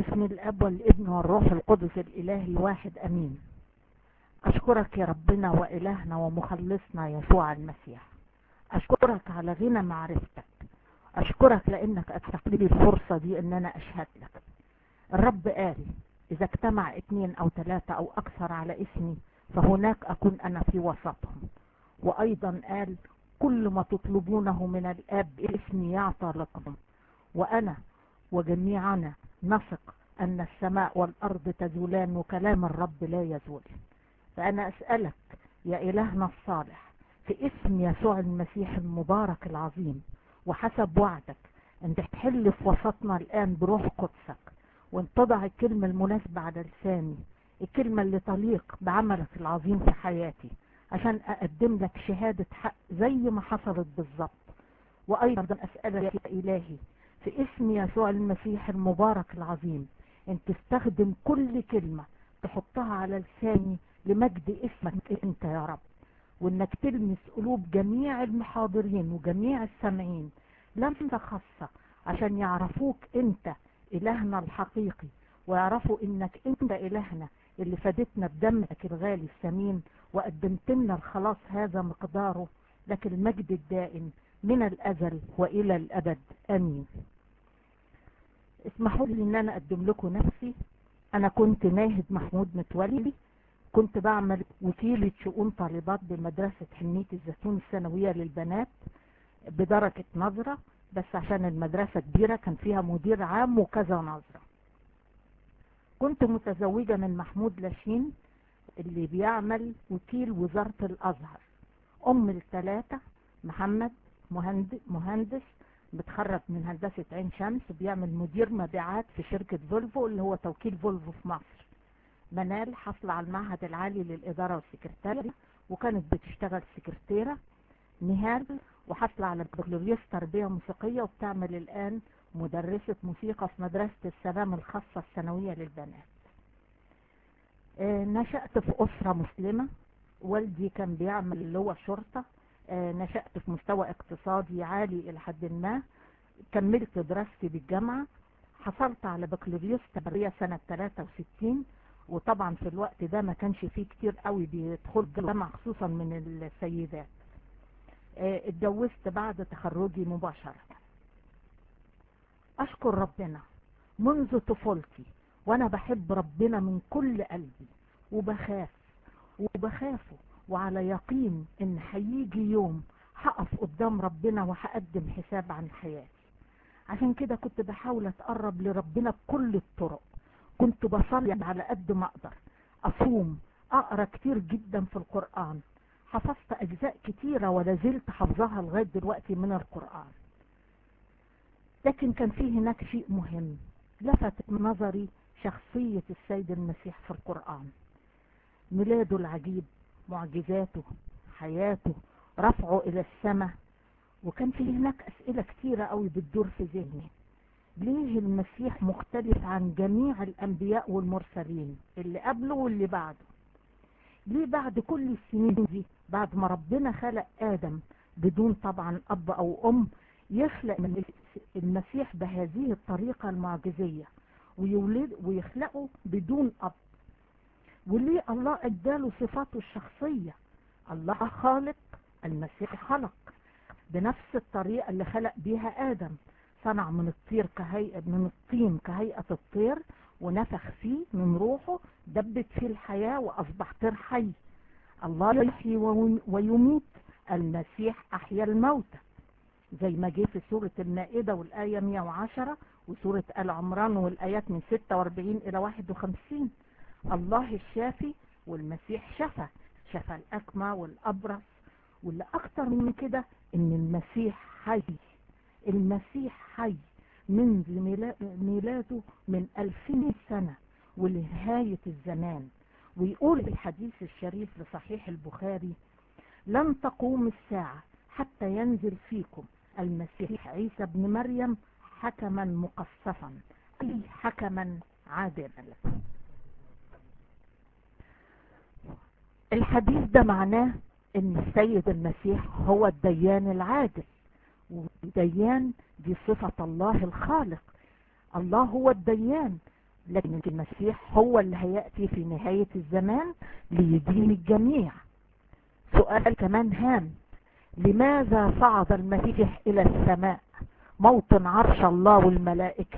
باسم الاب والابن والروح القدس الاله الواحد امين اشكرك يا ربنا والهنا ومخلصنا يسوع المسيح اشكرك على غنى معرفتك اشكرك لانك اتسقت لي الفرصة دي ان انا اشهد لك الرب قال اذا اجتمع اثنين او ثلاثة او اكثر على اسمي فهناك اكون انا في وسطهم وايضا قال كل ما تطلبونه من الاب باسمي يعطى لكم وانا وجميعنا نثق ان السماء والارض تزولان وكلام الرب لا يزول فانا اسألك يا الهنا الصالح في اسم يسوع المسيح المبارك العظيم وحسب وعدك ان تحل في وسطنا الان بروح قدسك وان تضع الكلمة المناسبة على لساني الكلمة اللي تليق بعملك العظيم في حياتي عشان اقدم لك شهادة حق زي ما حصلت بالظبط وايضا اسألك يا الهي في اسم يسوع المسيح المبارك العظيم ان تستخدم كل كلمة تحطها على لساني لمجد اسمك انت يا رب وانك تلمس قلوب جميع المحاضرين وجميع السامعين لمسة خاصة عشان يعرفوك انت الهنا الحقيقي ويعرفوا انك انت الهنا اللي فادتنا بدمك الغالي الثمين وقدمت لنا الخلاص هذا مقداره لك المجد الدائم من الازل والى الابد امين اسمحوا لي ان انا اقدم لكم نفسي انا كنت ناهد محمود متولي كنت بعمل وكيلة شؤون طالبات بمدرسة حنية الزيتون الثانوية للبنات بدرجة نظرة بس عشان المدرسة كبيرة كان فيها مدير عام وكذا نظرة كنت متزوجة من محمود لاشين اللي بيعمل وكيل وزارة الازهر ام الثلاثة محمد مهندس, مهندس متخرج من هندسة عين شمس بيعمل مدير مبيعات في شركة فولفو اللي هو توكيل فولفو في مصر منال حصل على المعهد العالي للإدارة والسكرتارية وكانت بتشتغل سكرتيرة نهال وحصل على بكالوريوس تربية موسيقية وبتعمل الآن مدرسة موسيقى في مدرسة السلام الخاصة الثانوية للبنات آه نشأت في أسرة مسلمة والدي كان بيعمل اللي هو شرطة آه نشأت في مستوى اقتصادي عالي إلى حد ما كملت دراستي بالجامعة حصلت على بكالوريوس تربية سنة 63 وطبعا في الوقت ده ما كانش فيه كتير قوي بيدخل الجامعة خصوصا من السيدات اه اتجوزت بعد تخرجي مباشرة اشكر ربنا منذ طفولتي وانا بحب ربنا من كل قلبي وبخاف وبخافه وعلى يقين ان هيجي يوم هقف قدام ربنا وهقدم حساب عن حياتي عشان كده كنت بحاول اتقرب لربنا بكل الطرق كنت بصلي على قد ما اقدر اصوم اقرا كتير جدا في القرآن حفظت اجزاء كتيرة ولا زلت حفظها لغاية دلوقتي من القرآن لكن كان في هناك شيء مهم لفت نظري شخصية السيد المسيح في القرآن ميلاده العجيب معجزاته حياته رفعه الى السماء وكان في هناك اسئلة كتيرة قوي بتدور في ذهني ليه المسيح مختلف عن جميع الانبياء والمرسلين اللي قبله واللي بعده ليه بعد كل السنين دي بعد ما ربنا خلق ادم بدون طبعا اب او ام يخلق المسيح بهذه الطريقة المعجزية ويولد ويخلقه بدون اب وليه الله اداله صفاته الشخصية الله خالق المسيح خلق بنفس الطريقة اللي خلق بيها ادم صنع من الطير كهيئة من الطين كهيئة الطير ونفخ فيه من روحه دبت فيه الحياة واصبح طير حي الله يحيي ويميت المسيح احيا الموتى زي ما جه في سورة المائدة والآية 110 وسورة آل عمران والآيات من 46 إلى 51 الله الشافي والمسيح شفى شفى الأكمى والأبرص واللي أكتر من كده إن المسيح حي المسيح حي منذ ميلاده من ألفين سنة ولنهاية الزمان ويقول الحديث الشريف لصحيح البخاري لن تقوم الساعة حتى ينزل فيكم المسيح عيسى بن مريم حكما مقصفا أي حكما عادلا الحديث ده معناه ان السيد المسيح هو الديان العادل والديان دي صفة الله الخالق الله هو الديان لكن المسيح هو اللي هيأتي في نهاية الزمان ليدين الجميع سؤال كمان هام لماذا صعد المسيح إلى السماء موطن عرش الله والملائكة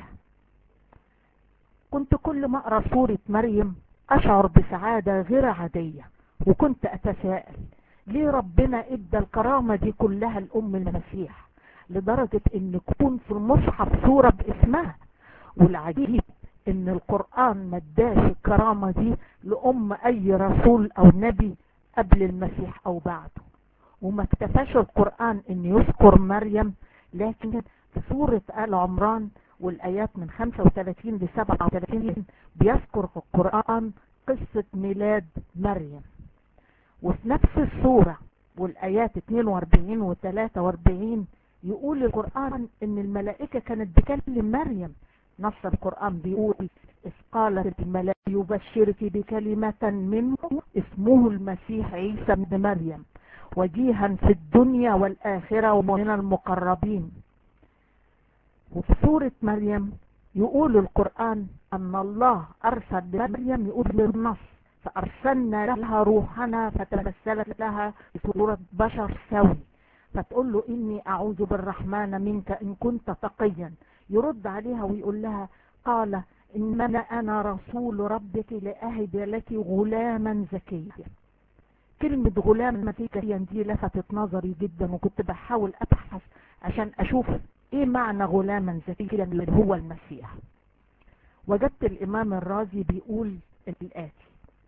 كنت كل ما أقرأ سورة مريم أشعر بسعادة غير عادية وكنت أتساءل ليه ربنا ادى الكرامة دي كلها لأم المسيح لدرجة ان يكون في المصحف صورة باسمها والعجيب ان القرآن ما اداش الكرامة دي لأم اي رسول او نبي قبل المسيح او بعده وما اكتفاش القرآن ان يذكر مريم لكن في سورة آل عمران والآيات من 35 ل 37 بيذكر في القرآن قصة ميلاد مريم وفي نفس السورة والآيات 42 و 43 يقول القرآن ان الملائكة كانت بكلم مريم نص القرآن بيقول إذ قالت الملائكة يبشرك بكلمة منه اسمه المسيح عيسى بن مريم وجيها في الدنيا والآخرة ومن المقربين وفي سورة مريم يقول القرآن أن الله أرسل لمريم يقول بالنص فأرسلنا لها روحنا فتمثلت لها صورة بشر سوي فتقول له إني أعوذ بالرحمن منك إن كنت تقيا يرد عليها ويقول لها قال إنما أنا رسول ربك لأهد لك غلاما زكيا كلمة غلام زكيا دي لفتت نظري جدا وكنت بحاول أبحث عشان أشوف إيه معنى غلاما زكيا اللي هو المسيح وجدت الإمام الرازي بيقول الآتي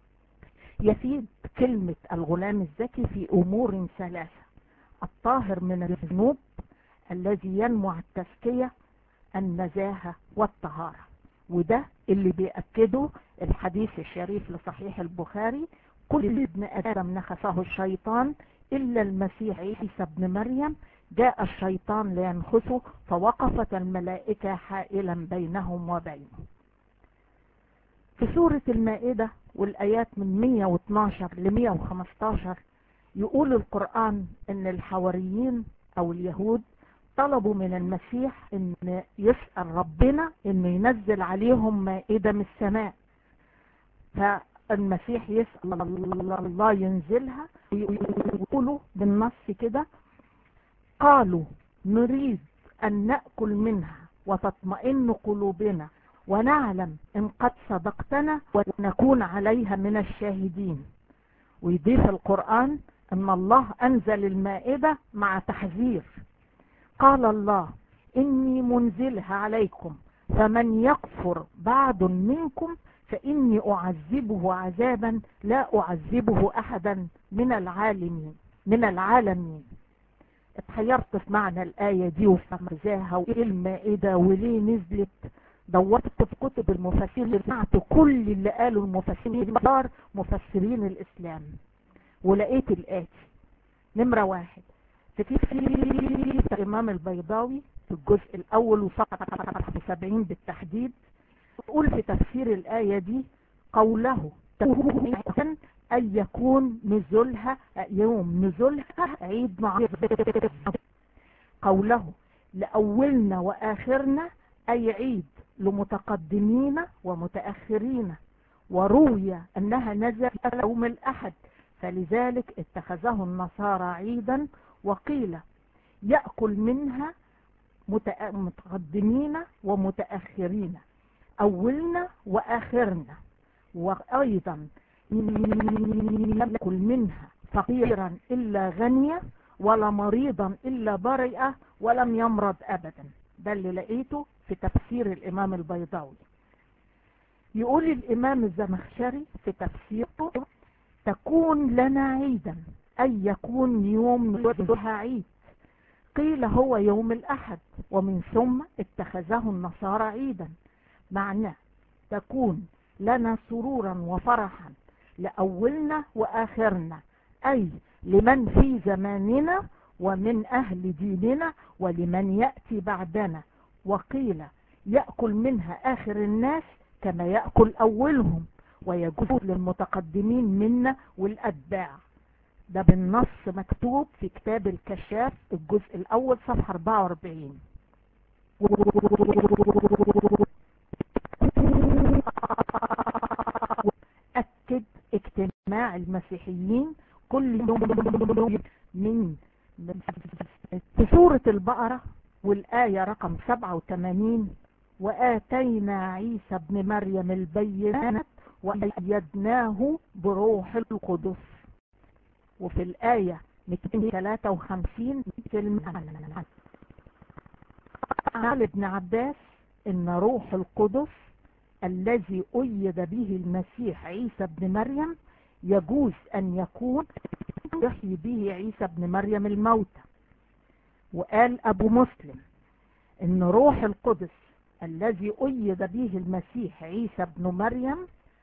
يفيد كلمة الغلام الذكي في أمور ثلاثة الطاهر من الذنوب الذي ينمو التزكية النزاهة والطهارة وده اللي بيأكده الحديث الشريف لصحيح البخاري كل ابن آدم نخسه الشيطان إلا المسيح عيسى ابن مريم جاء الشيطان لينخسه فوقفت الملائكة حائلا بينهم وبينه في سورة المائدة والآيات من 112 ل 115 يقول القرآن ان الحواريين او اليهود طلبوا من المسيح ان يسأل ربنا انه ينزل عليهم مائدة من السماء فالمسيح يسأل الله ينزلها ويقولوا بالنص كده قالوا نريد ان نأكل منها وتطمئن قلوبنا ونعلم ان قد صدقتنا ونكون عليها من الشاهدين ويضيف القرآن ان الله انزل المائدة مع تحذير قال الله اني منزلها عليكم فمن يكفر بعد منكم فاني اعذبه عذابا لا اعذبه احدا من العالمين من العالمين اتحيرت في معنى الآية دي وفي مغزاها وايه المائدة وليه نزلت دورت في كتب المفسرين سمعت كل اللي قالوا المفسرين دار مفسرين الاسلام ولقيت الآتي نمرة واحد في في الإمام البيضاوي في الجزء الأول وصفحة 70 بالتحديد يقول في تفسير الآية دي قوله أن يكون نزولها يوم نزولها عيد معظم قوله لأولنا وآخرنا أي عيد لمتقدمين ومتأخرين وروي أنها نزل يوم الأحد فلذلك اتخذه النصارى عيدا وقيل يأكل منها متقدمين ومتأخرين أولنا وآخرنا وأيضا يأكل منها فقيرا إلا غنيا ولا مريضا إلا برئة ولم يمرض أبدا ده اللي لقيته في تفسير الإمام البيضاوي يقول الإمام الزمخشري في تفسيره تكون لنا عيدا أي يكون يوم نوزها عيد قيل هو يوم الأحد ومن ثم اتخذه النصارى عيدا معناه تكون لنا سرورا وفرحا لأولنا وآخرنا أي لمن في زماننا ومن أهل ديننا ولمن يأتي بعدنا وقيل يأكل منها آخر الناس كما يأكل أولهم ويجوز للمتقدمين منا والأتباع ده بالنص مكتوب في كتاب الكشاف الجزء الأول صفحة 44 من في سورة البقرة والآية رقم 87 وآتينا عيسى ابن مريم البينات وأيدناه بروح القدس وفي الآية 253 كلمة قال ابن عباس ان روح القدس الذي أيد به المسيح عيسى ابن مريم يجوز أن يكون يحيي به عيسى ابن مريم الموتى وقال أبو مسلم إن روح القدس الذي أيد به المسيح عيسى ابن مريم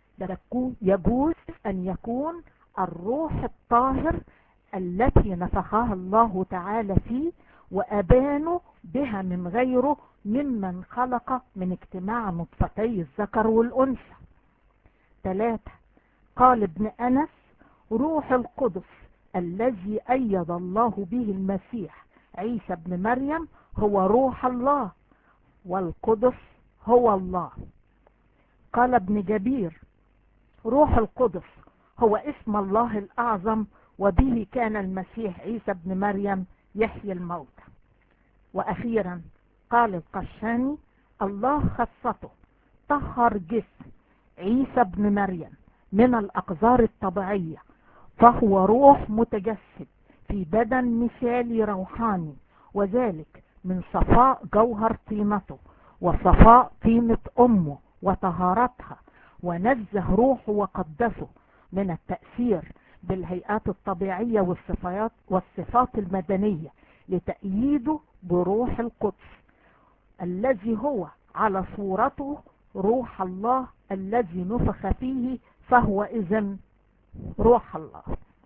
يجوز أن يكون الروح الطاهر التي نفخها الله تعالى فيه وأبانوا بها من غيره ممن خلق من اجتماع نطفتي الذكر والأنثى ثلاثة قال ابن أنس روح القدس الذي أيد الله به المسيح عيسى ابن مريم هو روح الله والقدس هو الله قال ابن جبير روح القدس هو اسم الله الأعظم وبه كان المسيح عيسى ابن مريم يحيي الموتى وأخيرا قال القشاني الله خصته طهر جسم عيسى ابن مريم من الأقذار الطبيعية فهو روح متجسد في بدن مثالي روحاني وذلك من صفاء جوهر طينته وصفاء طينة أمه وطهارتها ونزه روحه وقدسه من التأثير بالهيئات الطبيعية والصفات, والصفات المدنية لتأييده بروح القدس الذي هو على صورته روح الله الذي نفخ فيه فهو إذن روح الله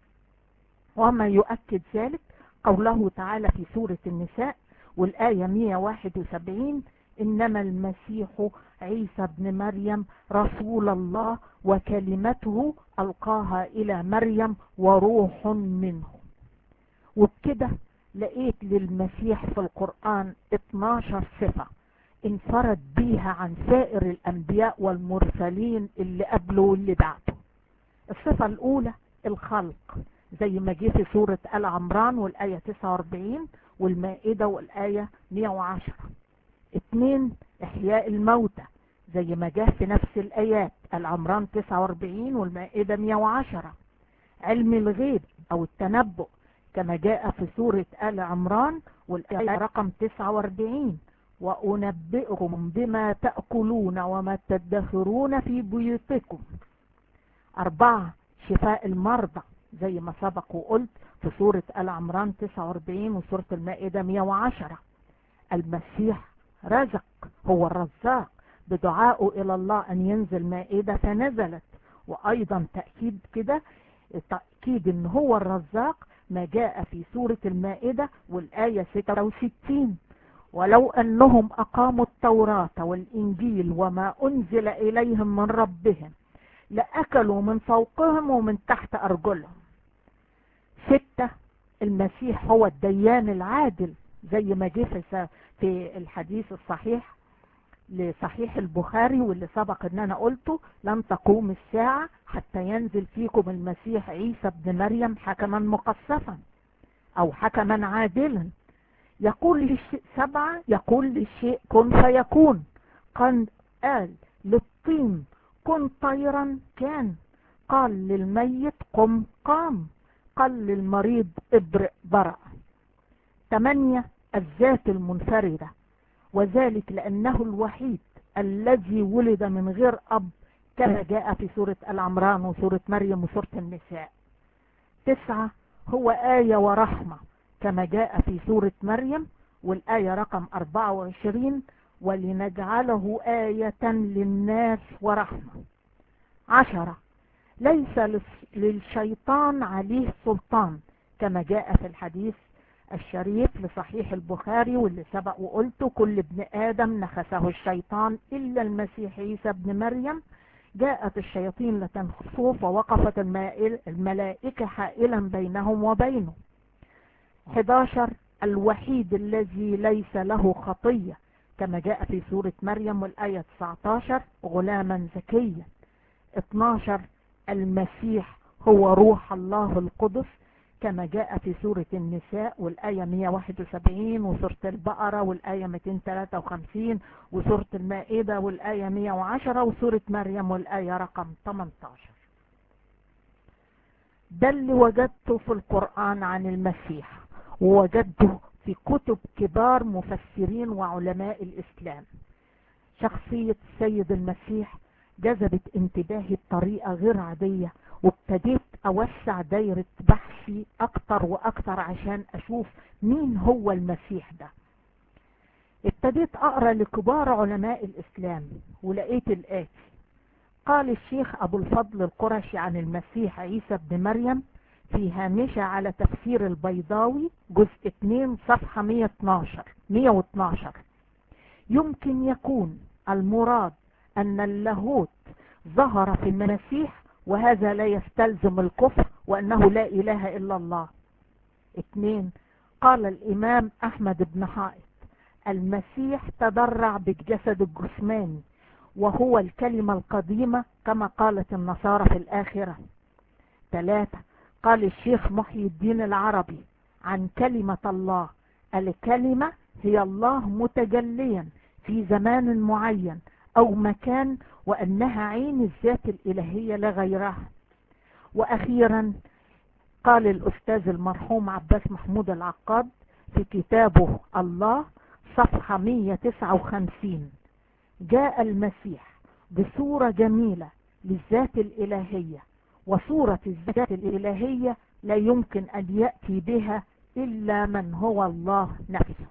وما يؤكد ذلك قوله تعالى في سورة النساء والآية 171 إنما المسيح عيسى بن مريم رسول الله وكلمته ألقاها إلى مريم وروح منه وبكده لقيت للمسيح في القرآن 12 صفة انفرد بيها عن سائر الأنبياء والمرسلين اللي قبله واللي بعده الصفة الأولى الخلق زي ما جه في سورة آل عمران والآية 49 والمائدة والآية 110 اتنين إحياء الموتى زي ما جه في نفس الآيات العمران 49 والمائدة 110 علم الغيب أو التنبؤ كما جاء في سورة آل عمران والآية رقم 49 وأنبئهم بما تأكلون وما تدخرون في بيوتكم أربعة شفاء المرضى زي ما سبق وقلت في سورة آل عمران 49 وسورة المائدة 110 المسيح رزق هو الرزاق بدعائه إلى الله أن ينزل مائدة فنزلت وأيضا تأكيد كده تأكيد أن هو الرزاق ما جاء في سورة المائدة والآية 66 ولو أنهم أقاموا التوراة والإنجيل وما أنزل إليهم من ربهم لأكلوا من فوقهم ومن تحت أرجلهم ستة المسيح هو الديان العادل زي ما جه في الحديث الصحيح لصحيح البخاري واللي سبق ان انا قلته لن تقوم الساعة حتى ينزل فيكم المسيح عيسى ابن مريم حكما مقصفا او حكما عادلا يقول للشيء سبعة يقول للشيء كن فيكون قال قال للطين كن طيرا كان قال للميت قم قام قال للمريض ابرئ برأ ثمانية الذات المنفردة وذلك لأنه الوحيد الذي ولد من غير أب كما جاء في سورة العمران وسورة مريم وسورة النساء تسعة هو آية ورحمة كما جاء في سورة مريم والآية رقم 24 ولنجعله آية للناس ورحمة عشرة ليس للشيطان عليه سلطان كما جاء في الحديث الشريف لصحيح البخاري واللي سبق وقلته كل ابن آدم نخسه الشيطان إلا المسيح عيسى ابن مريم جاءت الشياطين لتنخصه فوقفت الملائكة حائلا بينهم وبينه 11 الوحيد الذي ليس له خطية كما جاء في سورة مريم والآية 19 غلاما زكيا 12 المسيح هو روح الله القدس كما جاء في سورة النساء والآية 171 وسورة البقرة والآية 253 وسورة المائدة والآية 110 وسورة مريم والآية رقم 18 ده اللي وجدته في القرآن عن المسيح ووجدته في كتب كبار مفسرين وعلماء الإسلام شخصية السيد المسيح جذبت انتباهي بطريقة غير عادية وابتديت اوسع دايرة بحثي اكتر واكتر عشان اشوف مين هو المسيح ده ابتديت اقرأ لكبار علماء الاسلام ولقيت الاتي قال الشيخ ابو الفضل القرشي عن المسيح عيسى بن مريم في هامشة على تفسير البيضاوي جزء 2 صفحة 112 112 يمكن يكون المراد ان اللاهوت ظهر في المسيح وهذا لا يستلزم الكفر وانه لا اله الا الله اثنين قال الامام احمد بن حائط المسيح تضرع بالجسد الجسماني وهو الكلمة القديمة كما قالت النصارى في الاخرة ثلاثة قال الشيخ محي الدين العربي عن كلمة الله الكلمة هي الله متجليا في زمان معين او مكان وانها عين الذات الالهية لغيرها واخيرا قال الاستاذ المرحوم عباس محمود العقاد في كتابه الله صفحة 159 جاء المسيح بصورة جميلة للذات الالهية وصورة الذات الالهية لا يمكن ان يأتي بها الا من هو الله نفسه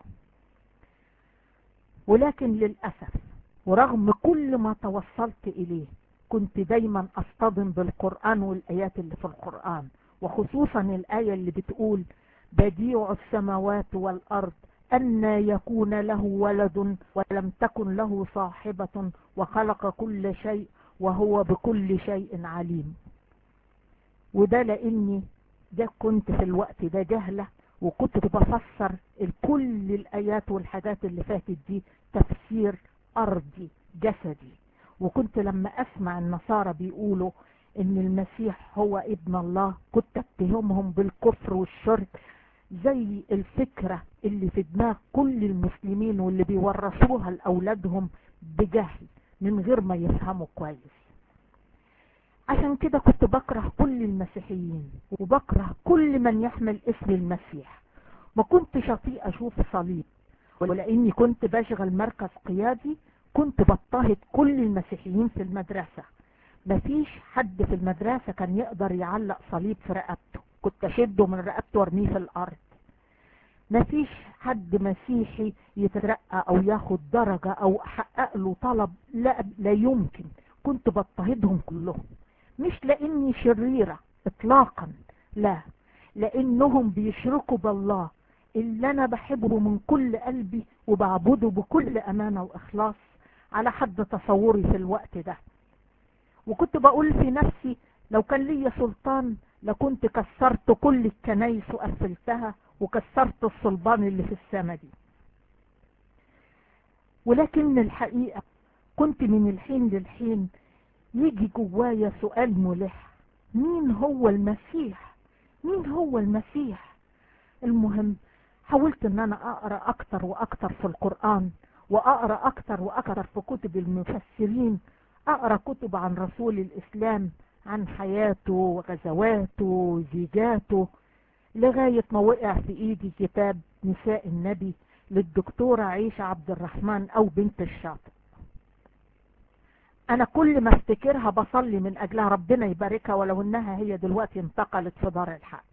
ولكن للأسف ورغم كل ما توصلت إليه كنت دايما أصطدم بالقرآن والآيات اللي في القرآن وخصوصا الآية اللي بتقول بديع السماوات والأرض أن يكون له ولد ولم تكن له صاحبة وخلق كل شيء وهو بكل شيء عليم وده لأني ده كنت في الوقت ده جهلة وكنت بفسر كل الآيات والحاجات اللي فاتت دي تفسير أرضي جسدي وكنت لما أسمع النصارى بيقولوا إن المسيح هو ابن الله كنت اتهمهم بالكفر والشرك زي الفكرة اللي في دماغ كل المسلمين واللي بيورثوها لأولادهم بجهل من غير ما يفهموا كويس عشان كده كنت بكره كل المسيحيين وبكره كل من يحمل اسم المسيح ما كنتش اطيق اشوف صليب ولاني كنت بشغل مركز قيادي كنت بضطهد كل المسيحيين في المدرسة مفيش حد في المدرسة كان يقدر يعلق صليب في رقبته كنت اشده من رقبته وارميه في الارض مفيش حد مسيحي يترقى او ياخد درجة او احقق له طلب لا, لا يمكن كنت بضطهدهم كلهم مش لاني شريرة اطلاقا لا لانهم بيشركوا بالله اللي انا بحبه من كل قلبي وبعبده بكل امانة واخلاص على حد تصوري في الوقت ده وكنت بقول في نفسي لو كان لي سلطان لكنت كسرت كل الكنايس وقفلتها وكسرت الصلبان اللي في السما دي ولكن الحقيقة كنت من الحين للحين يجي جوايا سؤال ملح مين هو المسيح مين هو المسيح المهم حاولت ان انا اقرأ اكتر واكتر في القرآن واقرأ اكتر واكتر في كتب المفسرين اقرأ كتب عن رسول الاسلام عن حياته وغزواته وزيجاته لغاية ما وقع في ايدي كتاب نساء النبي للدكتورة عيشة عبد الرحمن او بنت الشاطئ انا كل ما افتكرها بصلي من اجلها ربنا يباركها ولو انها هي دلوقتي انتقلت في دار الحق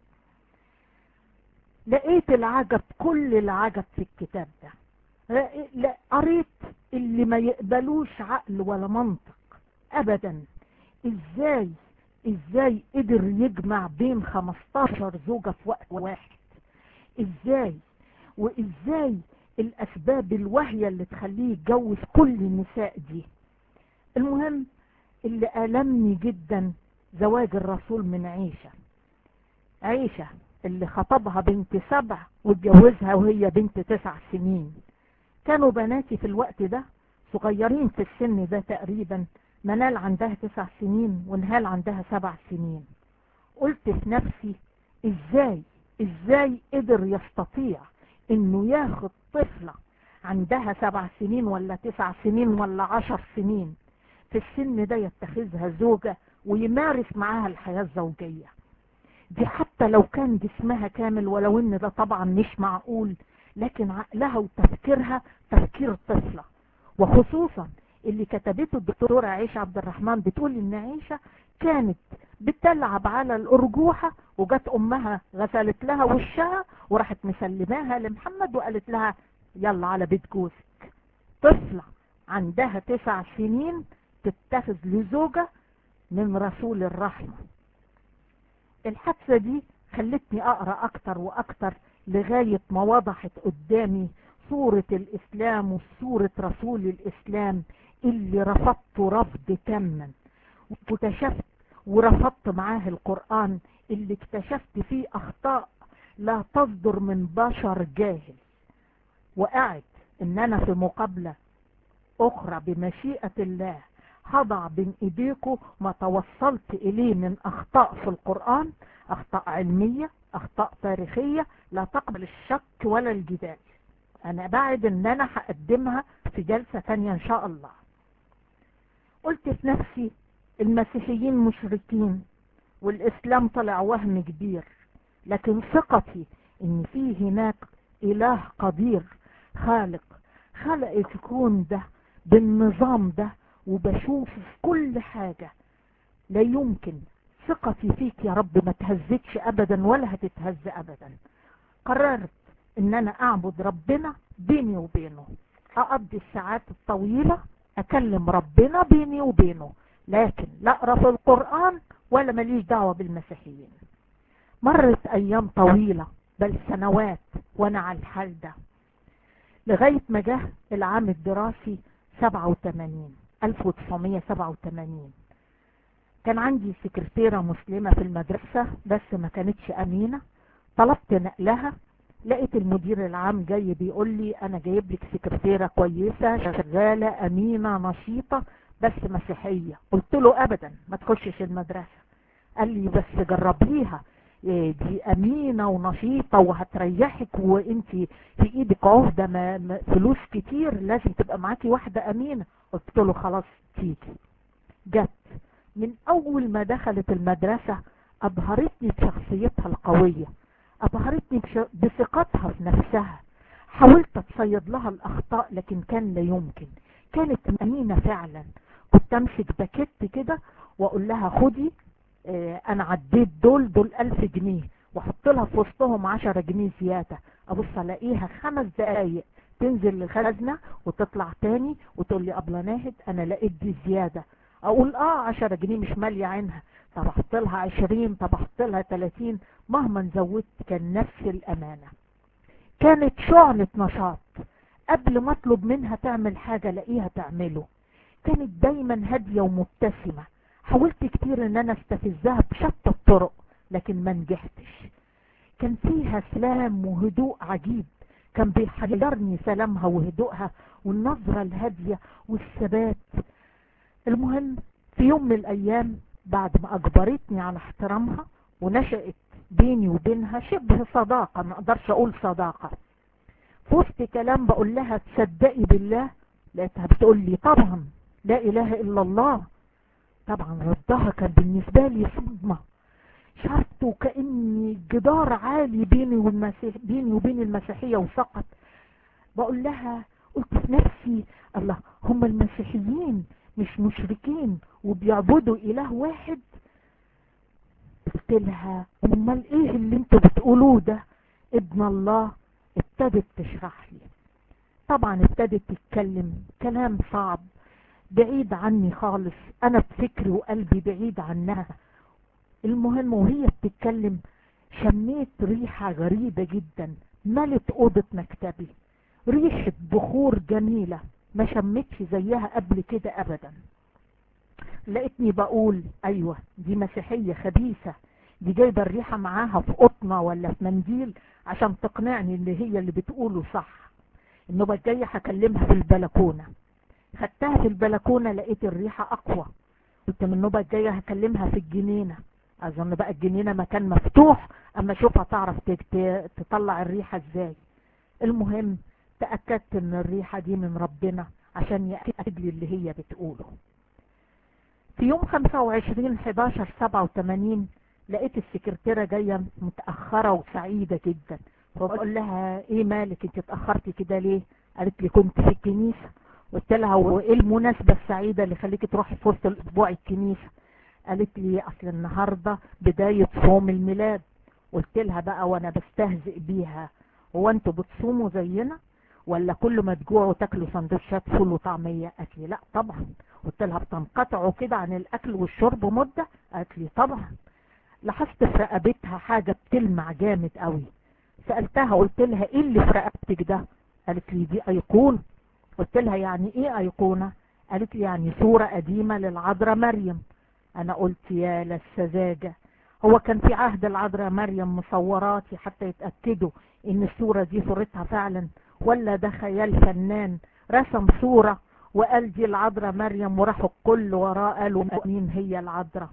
لقيت العجب كل العجب في الكتاب ده لا قريت اللي ما يقبلوش عقل ولا منطق ابدا ازاي ازاي قدر يجمع بين 15 زوجة في وقت واحد ازاي وازاي الاسباب الواهية اللي تخليه يتجوز كل النساء دي المهم اللي ألمني جدا زواج الرسول من عيشة عيشة اللي خطبها بنت سبع واتجوزها وهي بنت تسع سنين كانوا بناتي في الوقت ده صغيرين في السن ده تقريبا منال عندها تسع سنين ونهال عندها سبع سنين قلت في نفسي ازاي ازاي قدر يستطيع انه ياخد طفلة عندها سبع سنين ولا تسع سنين ولا عشر سنين في السن ده يتخذها زوجة ويمارس معاها الحياة الزوجية دي حتى لو كان جسمها كامل ولو ان ده طبعا مش معقول لكن عقلها وتفكيرها تفكير طفلة وخصوصا اللي كتبته الدكتورة عيشة عبد الرحمن بتقول ان عيشة كانت بتلعب على الارجوحة وجت امها غسلت لها وشها وراحت مسلماها لمحمد وقالت لها يلا على بيت جوزك طفلة عندها تسع سنين تتخذ لزوجة من رسول الرحمة الحادثة دي خلتني اقرأ اكتر واكتر لغاية ما وضحت قدامي صورة الاسلام وصورة رسول الاسلام اللي رفضته رفض تاما واكتشفت ورفضت معاه القرآن اللي اكتشفت فيه اخطاء لا تصدر من بشر جاهل وقعد ان انا في مقابلة اخرى بمشيئة الله هضع بين ايديكم ما توصلت اليه من اخطاء في القرآن اخطاء علمية اخطاء تاريخية لا تقبل الشك ولا الجدال انا بعد ان انا هقدمها في جلسة تانية ان شاء الله قلت في نفسي المسيحيين مشركين والاسلام طلع وهم كبير لكن ثقتي ان في هناك اله قدير خالق خلق الكون ده بالنظام ده وبشوف في كل حاجة لا يمكن ثقتي فيك يا رب ما تهزتش ابدا ولا هتتهز ابدا قررت ان انا اعبد ربنا بيني وبينه اقضي الساعات الطويلة اكلم ربنا بيني وبينه لكن لا اقرا في القرآن ولا ماليش دعوة بالمسيحيين مرت ايام طويلة بل سنوات وانا على الحال ده لغاية ما جه العام الدراسي 87 1987 كان عندي سكرتيرة مسلمة في المدرسة بس ما كانتش امينة طلبت نقلها لقيت المدير العام جاي بيقول لي انا جايب لك سكرتيرة كويسة شغالة امينة نشيطة بس مسيحية قلت له ابدا ما تخشش المدرسة قال لي بس جربيها دي امينة ونشيطة وهتريحك وانت في ايدك عهدة ما ما فلوس كتير لازم تبقى معاكي واحدة امينة قلت له خلاص تيجي جت من اول ما دخلت المدرسة ابهرتني بشخصيتها القوية ابهرتني بثقتها في نفسها حاولت اتصيد لها الاخطاء لكن كان لا يمكن كانت امينة فعلا كنت امسك باكيت كده واقول لها خدي اه انا عديت دول دول الف جنيه واحط لها في وسطهم عشرة جنيه زيادة ابص الاقيها خمس دقايق تنزل للخزنة وتطلع تاني وتقول لي ابله ناهد انا لقيت دي زيادة اقول اه عشرة جنيه مش مالية عينها طب احط لها عشرين طب احط لها تلاتين مهما زودت كان نفس الامانة كانت شعنة نشاط قبل ما اطلب منها تعمل حاجة الاقيها تعمله كانت دايما هادية ومبتسمة حاولت كتير ان انا استفزها بشتى الطرق لكن ما نجحتش كان فيها سلام وهدوء عجيب كان بيحيرني سلامها وهدوءها والنظرة الهادية والثبات المهم في يوم من الايام بعد ما اجبرتني على احترامها ونشأت بيني وبينها شبه صداقة ما اقدرش اقول صداقة في وسط كلام بقول لها تصدقي بالله لقيتها بتقول لي طبعا لا اله الا الله طبعا ردها كان بالنسبة لي صدمة شعرت كأني جدار عالي بيني, والمسيح بيني وبين المسيحية وسقط بقول لها قلت في نفسي الله هم المسيحيين مش مشركين وبيعبدوا اله واحد قلت لها امال ايه اللي انتوا بتقولوه ده ابن الله ابتدت تشرح لي طبعا ابتدت تتكلم كلام صعب بعيد عني خالص انا بفكري وقلبي بعيد عنها المهم وهي بتتكلم شميت ريحة غريبة جدا ملت اوضة مكتبي ريحة بخور جميلة ما شمتش زيها قبل كده ابدا لقيتني بقول ايوه دي مسيحية خبيثة دي جايبة الريحة معاها في قطنة ولا في منديل عشان تقنعني ان هي اللي بتقوله صح النوبة الجاية هكلمها في البلكونة خدتها في البلكونة لقيت الريحة اقوى قلت من النوبة الجاية هكلمها في الجنينة اظن بقى الجنينة مكان مفتوح اما اشوفها تعرف تطلع الريحة ازاي المهم تأكدت ان الريحة دي من ربنا عشان يأكد لي اللي هي بتقوله في يوم 25 11 87 لقيت السكرتيرة جاية متأخرة وسعيدة جدا فبقول لها ايه مالك انت اتأخرتي كده ليه قالت لي كنت في الكنيسة قلت لها وايه المناسبة السعيدة اللي خليكي تروحي في وسط الاسبوع الكنيسة قالت لي اصل النهاردة بداية صوم الميلاد قلت لها بقى وانا بستهزئ بيها هو انتوا بتصوموا زينا ولا كل ما تجوعوا تاكلوا سندوتشات فول وطعمية قالت لي لا طبعا قلت لها بتنقطعوا كده عن الاكل والشرب مدة قالت لي طبعا لاحظت في رقبتها حاجة بتلمع جامد قوي سألتها قلت لها ايه اللي في رقبتك ده قالت لي دي ايقونة قلت لها يعني ايه ايقونة قالت لي يعني صورة قديمة للعذراء مريم انا قلت يا للسذاجة هو كان في عهد العذراء مريم مصوراتي حتى يتأكدوا ان الصورة دي صورتها فعلا ولا ده خيال فنان رسم صورة وقال دي العذراء مريم وراحوا الكل وراه قالوا مين هي العذراء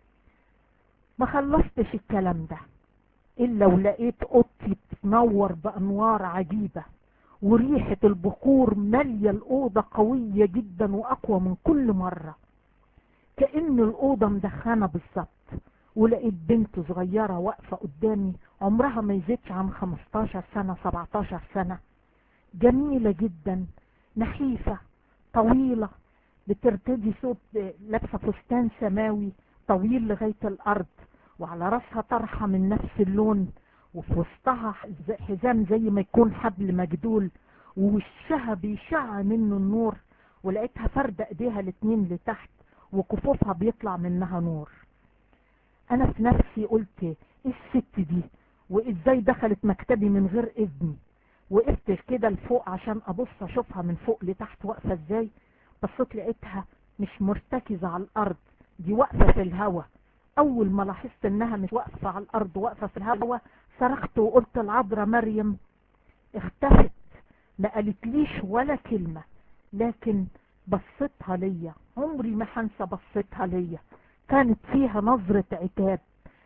ما خلصتش الكلام ده الا ولقيت اوضتي بتنور بانوار عجيبة وريحة البخور مالية الاوضة قوية جدا واقوى من كل مرة كأن الاوضة مدخنة بالظبط ولقيت بنت صغيرة واقفة قدامي عمرها ما يزيدش عن 15 سنة 17 سنة جميلة جدا نحيفة طويلة بترتدي صوت لابسة فستان سماوي طويل لغاية الارض وعلى راسها طرحة من نفس اللون وفي وسطها حزام زي ما يكون حبل مجدول ووشها بيشع منه النور ولقيتها فردة ايديها الاتنين لتحت وكفوفها بيطلع منها نور انا في نفسي قلت ايه الست دي وازاي دخلت مكتبي من غير اذني وقفت كده لفوق عشان ابص اشوفها من فوق لتحت واقفة ازاي بصيت لقيتها مش مرتكزة على الارض دي واقفة في الهوا اول ما لاحظت انها مش واقفة على الارض واقفة في الهوا صرخت وقلت العذراء مريم اختفت ما قالتليش ولا كلمة لكن بصتها ليا عمري ما هنسى بصتها ليا كانت فيها نظرة عتاب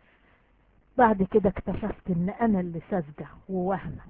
بعد كده اكتشفت ان انا اللي ساذجة ووهمة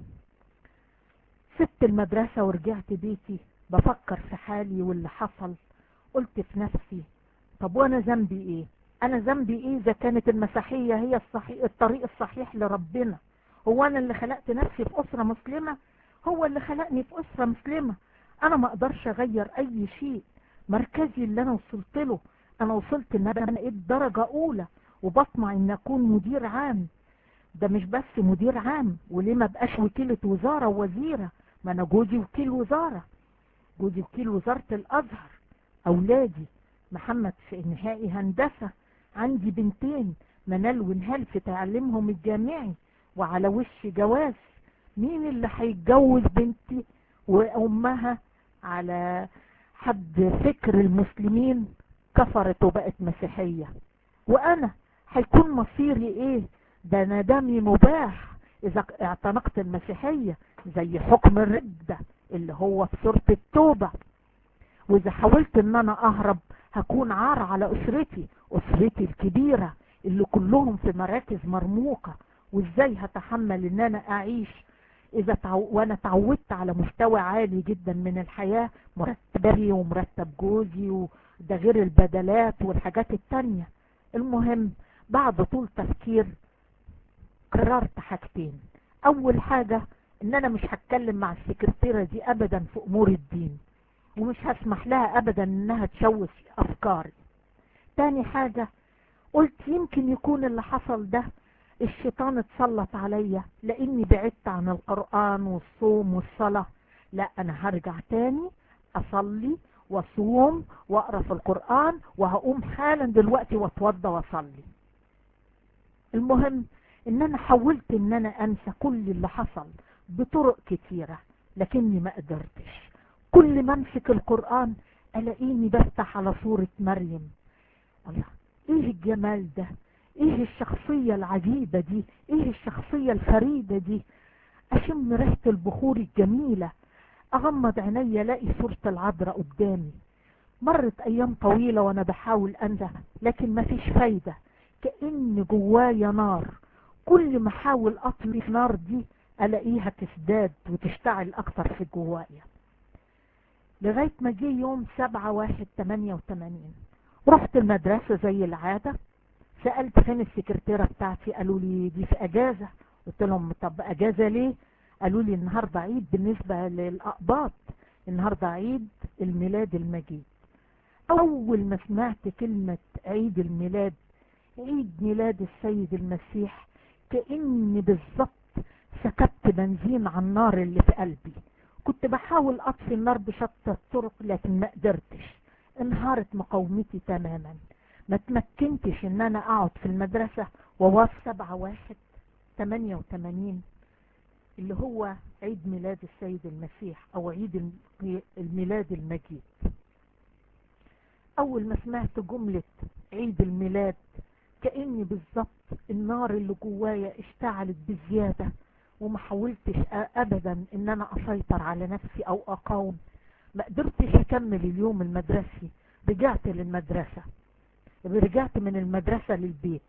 سبت المدرسة ورجعت بيتي بفكر في حالي واللي حصل قلت في نفسي طب وانا ذنبي ايه انا ذنبي ايه اذا كانت المسيحية هي الصحيح الطريق الصحيح لربنا هو انا اللي خلقت نفسي في اسرة مسلمة هو اللي خلقني في اسرة مسلمة انا ما اقدرش اغير اي شيء مركزي اللي انا وصلت له انا وصلت ان انا بقيت درجة اولى وبطمع ان اكون مدير عام ده مش بس مدير عام وليه ما بقاش وكيلة وزارة ووزيرة ما انا جوزي وكيل وزارة جوزي وكيل وزارة الازهر اولادي محمد في نهائي هندسة عندي بنتين منال ونهال في تعليمهم الجامعي وعلى وش جواز مين اللي هيتجوز بنتي وامها على حد فكر المسلمين كفرت وبقت مسيحية وانا هيكون مصيري ايه ده انا دمي مباح اذا اعتنقت المسيحية زي حكم الردة اللي هو في سورة التوبة واذا حاولت ان انا اهرب هكون عار على اسرتي اسرتي الكبيرة اللي كلهم في مراكز مرموقة وازاي هتحمل ان انا اعيش اذا تعو... وانا تعودت على مستوى عالي جدا من الحياة مرتبي ومرتب جوزي وده غير البدلات والحاجات التانية المهم بعد طول تفكير قررت حاجتين اول حاجة ان انا مش هتكلم مع السكرتيرة دي ابدا في امور الدين ومش هسمح لها ابدا انها تشوش افكاري تاني حاجة قلت يمكن يكون اللي حصل ده الشيطان اتسلط عليا لاني بعدت عن القرآن والصوم والصلاة لا انا هرجع تاني اصلي واصوم واقرا في القرآن وهقوم حالا دلوقتي واتوضى واصلي المهم ان انا حاولت ان انا انسى كل اللي حصل بطرق كتيرة لكني ما قدرتش كل ما امسك القرآن الاقيني بفتح على صورة مريم الله ايه الجمال ده ايه الشخصية العجيبة دي ايه الشخصية الفريدة دي اشم ريحة البخور الجميلة اغمض عيني الاقي صورة العذراء قدامي مرت ايام طويلة وانا بحاول انسى لكن مفيش فايدة كأن جوايا نار كل ما احاول اطفي النار دي الاقيها تزداد وتشتعل اكتر في جوايا لغاية ما جه يوم سبعة واحد تمانية وتمانين رحت المدرسة زي العادة سألت فين السكرتيرة بتاعتي قالوا لي دي في اجازة قلت لهم طب اجازة ليه قالوا لي النهاردة عيد بالنسبة للأقباط النهاردة عيد الميلاد المجيد اول ما سمعت كلمة عيد الميلاد عيد ميلاد السيد المسيح كأني بالظبط سكبت بنزين على النار اللي في قلبي كنت بحاول اطفي النار بشتى الطرق لكن ما قدرتش انهارت مقاومتي تماما ما تمكنتش ان انا اقعد في المدرسة وواف سبعة واحد تمانية وتمانين اللي هو عيد ميلاد السيد المسيح او عيد الميلاد المجيد اول ما سمعت جملة عيد الميلاد كأني بالظبط النار اللي جوايا اشتعلت بزيادة وما حاولتش ابدا ان انا اسيطر على نفسي او اقاوم ما قدرتش اكمل اليوم المدرسي رجعت للمدرسة رجعت من المدرسة للبيت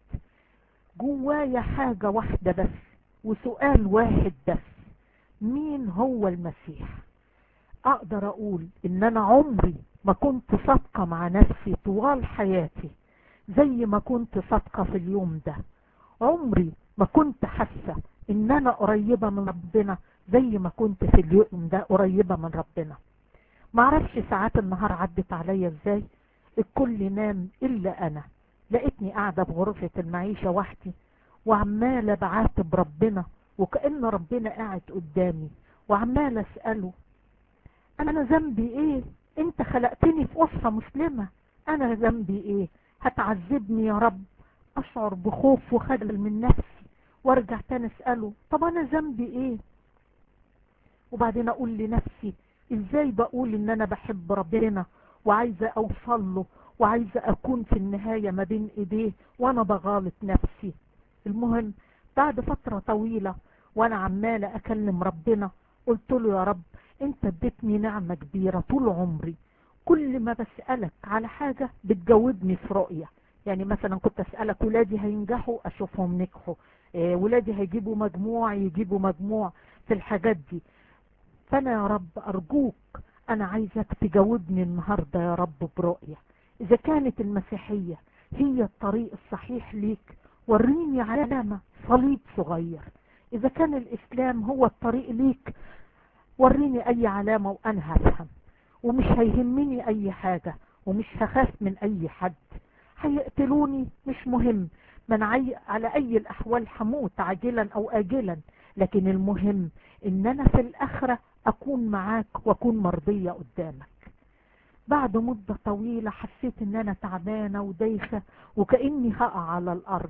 جوايا حاجة واحدة بس وسؤال واحد بس مين هو المسيح اقدر اقول ان انا عمري ما كنت صادقة مع نفسي طوال حياتي زي ما كنت صادقة في اليوم ده عمري ما كنت حاسة ان انا قريبة من ربنا زي ما كنت في اليوم ده قريبة من ربنا معرفش ساعات النهار عدت عليا ازاي الكل نام الا انا لقيتني قاعدة بغرفة المعيشة وحدي وعمالة بعاتب ربنا وكأن ربنا قاعد قدامي وعمالة اسأله انا ذنبي ايه انت خلقتني في اسرة مسلمة انا ذنبي ايه هتعذبني يا رب اشعر بخوف وخجل من نفسي وارجع تاني اسأله طب انا ذنبي ايه وبعدين اقول لنفسي ازاي بقول ان انا بحب ربنا وعايزة اوصل له وعايزة اكون في النهاية ما بين ايديه وانا بغالط نفسي المهم بعد فترة طويلة وانا عمالة اكلم ربنا قلت له يا رب انت اديتني نعمة كبيرة طول عمري كل ما بسألك على حاجة بتجاوبني في رؤية يعني مثلا كنت اسألك ولادي هينجحوا اشوفهم نجحوا إيه ولادي هيجيبوا مجموع يجيبوا مجموع في الحاجات دي فانا يا رب ارجوك انا عايزك تجاوبني النهاردة يا رب برؤية اذا كانت المسيحية هي الطريق الصحيح ليك وريني علامة صليب صغير اذا كان الاسلام هو الطريق ليك وريني اي علامة وانا هفهم ومش هيهمني اي حاجة ومش هخاف من اي حد هيقتلوني مش مهم من عي... على اي الاحوال هموت عاجلا او اجلا لكن المهم ان انا في الاخرة اكون معاك واكون مرضية قدامك بعد مدة طويلة حسيت ان انا تعبانة ودايخة وكأني هقع على الارض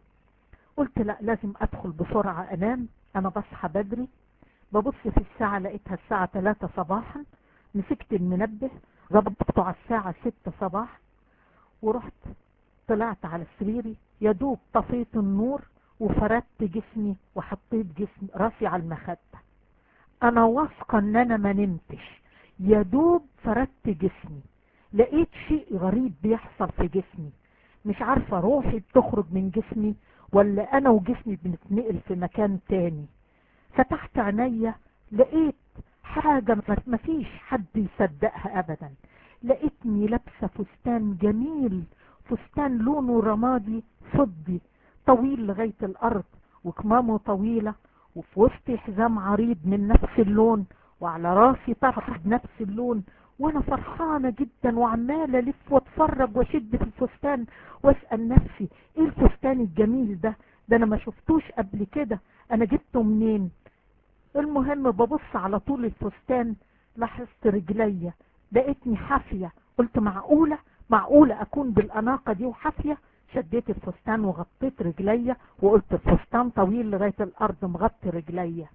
قلت لا لازم ادخل بسرعة انام انا بصحى بدري ببص في الساعة لقيتها الساعة 3 صباحا مسكت المنبه ظبطته على الساعة 6 صباحا ورحت طلعت على سريري يا دوب طفيت النور وفردت جسمي وحطيت جسمي راسي على المخدة انا واثقة ان انا ما نمتش يا دوب فردت جسمي لقيت شيء غريب بيحصل في جسمي مش عارفة روحي بتخرج من جسمي ولا انا وجسمي بنتنقل في مكان تاني فتحت عينيا لقيت حاجة ما فيش حد يصدقها ابدا لقيتني لابسة فستان جميل فستان لونه رمادي فضي طويل لغاية الارض وكمامه طويلة وفي وسطي حزام عريض من نفس اللون وعلى راسي طرحة بنفس اللون وانا فرحانة جدا وعمالة الف واتفرج واشد في الفستان واسأل نفسي ايه الفستان الجميل ده ده انا ما شفتوش قبل كده انا جبته منين المهم ببص على طول الفستان لاحظت رجليا لقيتني حافية قلت معقولة معقولة اكون بالاناقة دي وحافية شديت الفستان وغطيت رجليا وقلت الفستان طويل لغاية الارض مغطي رجليا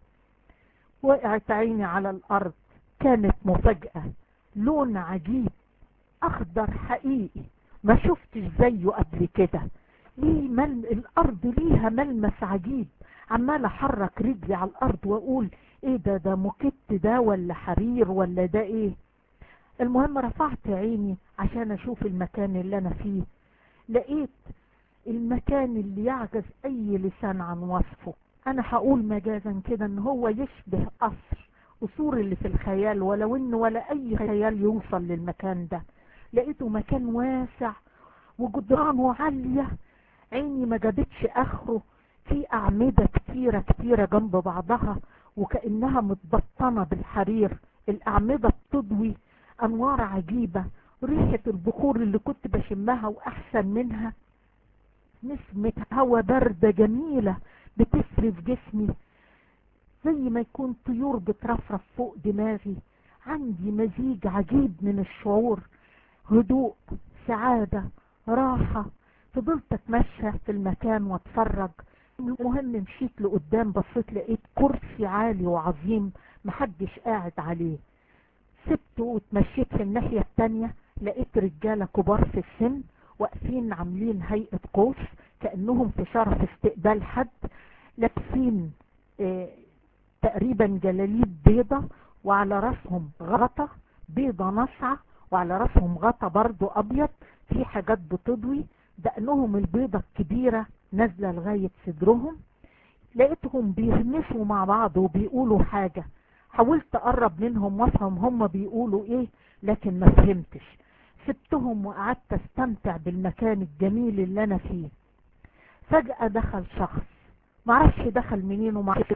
وقعت عيني على الارض كانت مفاجأة لون عجيب اخضر حقيقي ما شفتش زيه قبل كده ليه مل... الارض ليها ملمس عجيب عمال احرك رجلي على الارض واقول ايه ده ده موكيت ده ولا حرير ولا ده ايه المهم رفعت عيني عشان اشوف المكان اللي انا فيه لقيت المكان اللي يعجز اي لسان عن وصفه انا هقول مجازا كده ان هو يشبه قصر قصور اللي في الخيال ولو ان ولا اي خيال يوصل للمكان ده لقيته مكان واسع وجدرانه عالية عيني ما جابتش اخره في اعمدة كتيرة كتيرة جنب بعضها وكأنها متبطنة بالحرير الاعمدة بتضوي انوار عجيبة ريحة البخور اللي كنت بشمها واحسن منها نسمة هوا باردة جميلة بتسري في جسمي زي ما يكون طيور بترفرف فوق دماغي عندي مزيج عجيب من الشعور هدوء سعادة راحة فضلت اتمشى في المكان واتفرج المهم مشيت لقدام بصيت لقيت كرسي عالي وعظيم محدش قاعد عليه سبته واتمشيت في الناحية التانية لقيت رجالة كبار في السن واقفين عاملين هيئة قوس كأنهم في شرف استقبال حد لابسين اه تقريبا جلاليب بيضة وعلى راسهم غطا بيضة نصعة وعلى راسهم غطا برضو ابيض في حاجات بتضوي دقنهم البيضة الكبيرة نازلة لغاية صدرهم لقيتهم بيهمسوا مع بعض وبيقولوا حاجة حاولت اقرب منهم وافهم هم بيقولوا ايه لكن ما فهمتش سبتهم وقعدت استمتع بالمكان الجميل اللي انا فيه فجأة دخل شخص معرفش دخل منين ومعرفش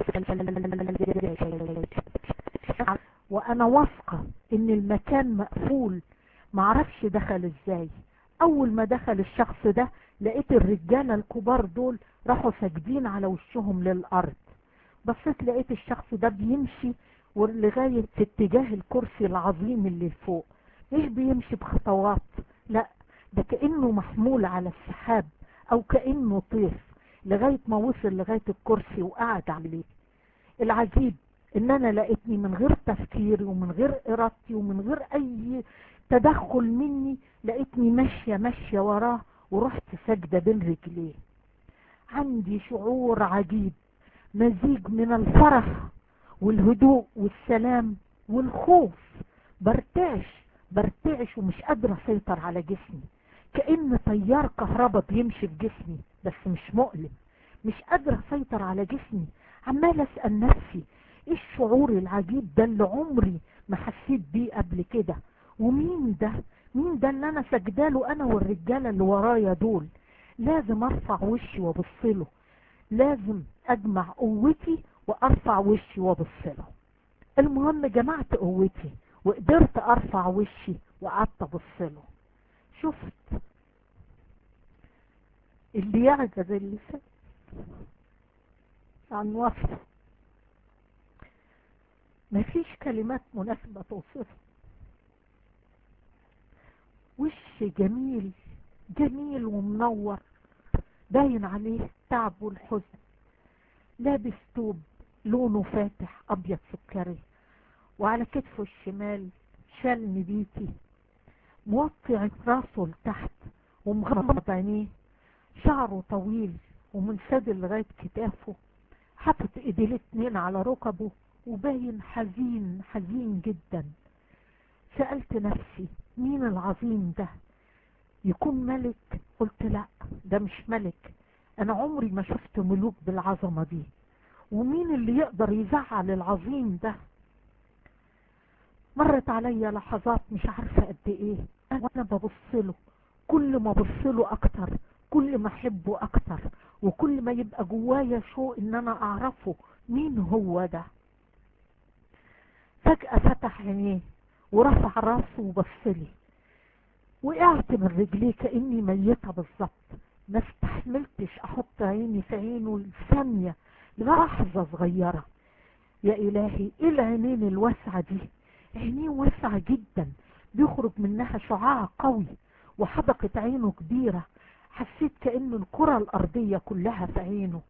وانا واثقة ان المكان مقفول معرفش دخل ازاي اول ما دخل الشخص ده لقيت الرجالة الكبار دول راحوا ساجدين على وشهم للارض بصيت لقيت الشخص ده بيمشي لغاية في اتجاه الكرسي العظيم اللي فوق مش بيمشي بخطوات لا ده كأنه محمول على السحاب او كأنه طيف لغاية ما وصل لغاية الكرسي وقعد عليه العجيب ان انا لقيتني من غير تفكيري ومن غير ارادتي ومن غير اي تدخل مني لقيتني ماشية ماشية وراه ورحت سجدة بين رجليه عندي شعور عجيب مزيج من الفرح والهدوء والسلام والخوف برتعش برتعش ومش قادرة اسيطر على جسمي كأن تيار كهرباء بيمشي في جسمي بس مش مؤلم مش قادرة اسيطر على جسمي عمال اسأل نفسي ايه الشعور العجيب ده اللي عمري ما حسيت بيه قبل كده ومين ده مين ده اللي انا سجداله انا والرجالة اللي ورايا دول لازم ارفع وشي وابصله لازم اجمع قوتي وارفع وشي وابصله المهم جمعت قوتي وقدرت ارفع وشي وقعدت ابصله شفت اللي يعجز اللسان عن وصفه مفيش كلمات مناسبة توصفه وش جميل جميل ومنور باين عليه التعب والحزن لابس توب لونه فاتح ابيض سكري وعلى كتفه الشمال شال نبيتي موطي راسه لتحت ومغمض عينيه شعره طويل ومنسدل لغاية كتافه حاطط ايديه الاتنين على ركبه وباين حزين حزين جدا سألت نفسي مين العظيم ده يكون ملك قلت لا ده مش ملك انا عمري ما شفت ملوك بالعظمة دي ومين اللي يقدر يزعل العظيم ده مرت عليا لحظات مش عارفة قد ايه وانا ببصله كل ما بصله اكتر كل ما احبه اكتر وكل ما يبقى جوايا شوق ان انا اعرفه مين هو ده فجأة فتح عينيه ورفع راسه وبصلي وقعت من رجليه كأني ميتة بالظبط ما استحملتش احط عيني في عينه لثانية لحظة صغيرة يا الهي ايه العينين الواسعة دي عينيه واسعة جدا بيخرج منها شعاع قوي وحدقة عينه كبيرة حسيت كأن الكرة الارضية كلها في عينه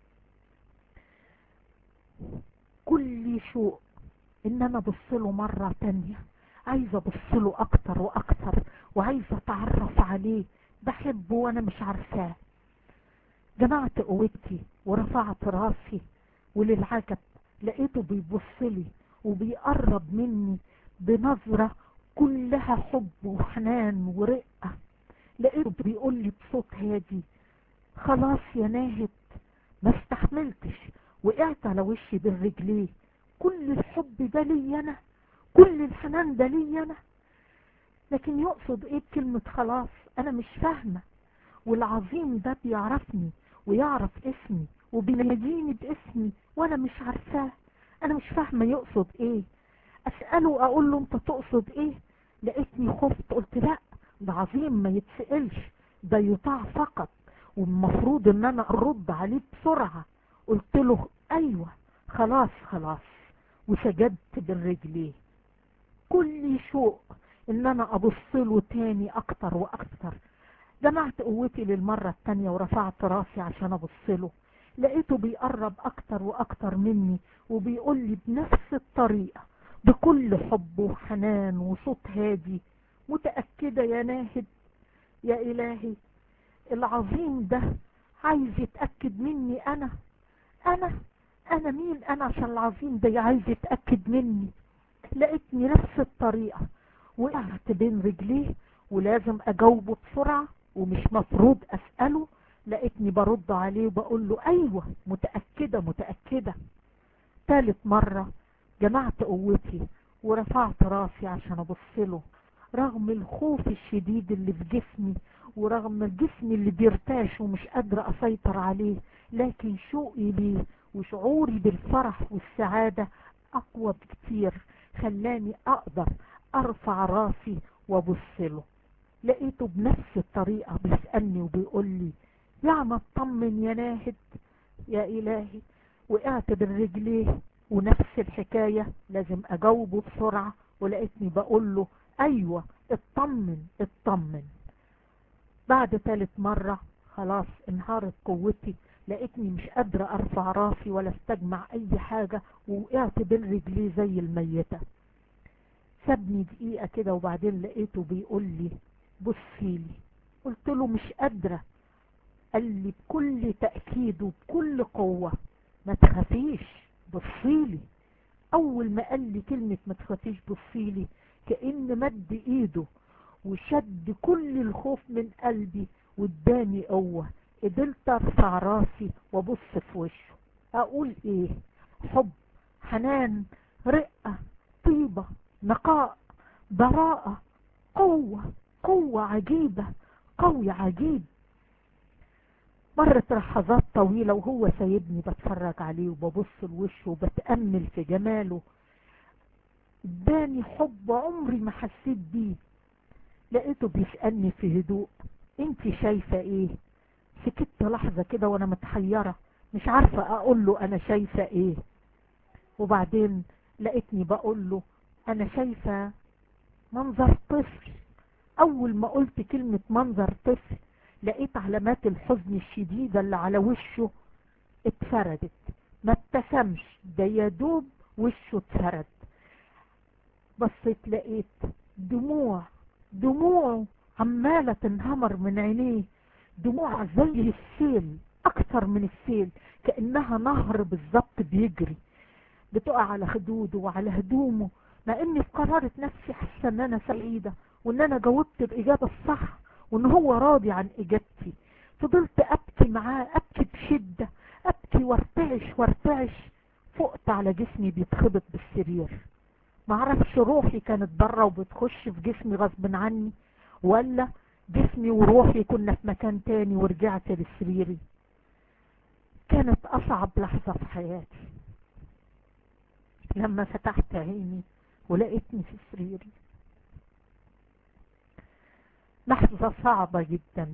كل شوق ان انا ابصله مرة تانية عايزة ابصله اكتر واكتر وعايزة اتعرف عليه بحبه وانا مش عارفاه جمعت قوتي ورفعت راسي وللعجب لقيته بيبصلي وبيقرب مني بنظرة كلها حب وحنان ورقة لقيته بيقول لي بصوت هادي خلاص يا ناهد ما استحملتش وقعت على وشي بين رجليه كل الحب ده لي انا كل الحنان ده لي انا لكن يقصد ايه بكلمة خلاص انا مش فاهمة والعظيم ده بيعرفني ويعرف اسمي وبيناديني باسمي وانا مش عارفاه انا مش فاهمة يقصد ايه اسأله اقول له انت تقصد ايه لقيتني خفت قلت لا ده عظيم ما يتسألش ده يطاع فقط والمفروض ان انا ارد عليه بسرعة قلت له ايوه خلاص خلاص وسجدت بالرجليه كل شوق ان انا ابص له تاني اكتر واكتر جمعت قوتي للمرة التانية ورفعت راسي عشان ابص له لقيته بيقرب اكتر واكتر مني وبيقول لي بنفس الطريقة بكل حب وحنان وصوت هادي متأكدة يا ناهد يا الهي العظيم ده عايز يتأكد مني انا انا انا مين انا عشان العظيم ده عايز يتأكد مني لقيتني نفس الطريقة وقعت بين رجليه ولازم اجاوبه بسرعة ومش مفروض اسأله لقيتني برد عليه وبقول له ايوه متأكدة متأكدة ثالث مرة جمعت قوتي ورفعت راسي عشان ابص له رغم الخوف الشديد اللي في جسمي ورغم جسمي اللي بيرتاش ومش قادرة اسيطر عليه لكن شوقي ليه وشعوري بالفرح والسعادة اقوى بكتير خلاني اقدر ارفع راسي وابص له لقيته بنفس الطريقة بيسألني وبيقول لي يعني اطمن يا ناهد يا الهي وقعت بالرجليه ونفس الحكاية لازم اجاوبه بسرعة ولقيتني بقول له ايوه اطمن اطمن بعد ثالث مرة خلاص انهارت قوتي لقيتني مش قادرة ارفع راسي ولا استجمع اي حاجة ووقعت بين رجليه زي الميتة سابني دقيقة كده وبعدين لقيته بيقول لي بصيلي قلت له مش قادرة قال لي بكل تأكيد وبكل قوة ما تخافيش بصيلي اول ما قال لي كلمة ما تخافيش بصيلي كأن مد ايده وشد كل الخوف من قلبي واداني قوة قدرت ارفع راسي وابص في وشه اقول ايه حب حنان رقة طيبة نقاء براءة قوة قوة عجيبة قوي عجيب مرت لحظات طويلة وهو سايبني بتفرج عليه وببص لوشه وبتأمل في جماله اداني حب عمري ما حسيت بيه لقيته بيسألني في هدوء انت شايفة ايه سكت لحظة كده وانا متحيرة مش عارفة اقول له انا شايفة ايه وبعدين لقيتني بقول له انا شايفة منظر طفل اول ما قلت كلمة منظر طفل لقيت علامات الحزن الشديدة اللي على وشه اتفردت ما ابتسمش ده يدوب وشه اتفرد بصيت لقيت دموع دموع عمالة تنهمر من عينيه دموع زي السيل اكتر من السيل كأنها نهر بالظبط بيجري بتقع على خدوده وعلى هدومه مع اني في قرارة نفسي حاسة ان انا سعيدة وان انا جاوبت الاجابة الصح وان هو راضي عن اجابتي فضلت ابكي معاه ابكي بشدة ابكي وارتعش وارتعش فقت على جسمي بيتخبط بالسرير معرفش روحي كانت بره وبتخش في جسمي غصب عني ولا جسمي وروحي كنا في مكان تاني ورجعت لسريري كانت اصعب لحظة في حياتي لما فتحت عيني ولقيتني في سريري لحظة صعبة جدا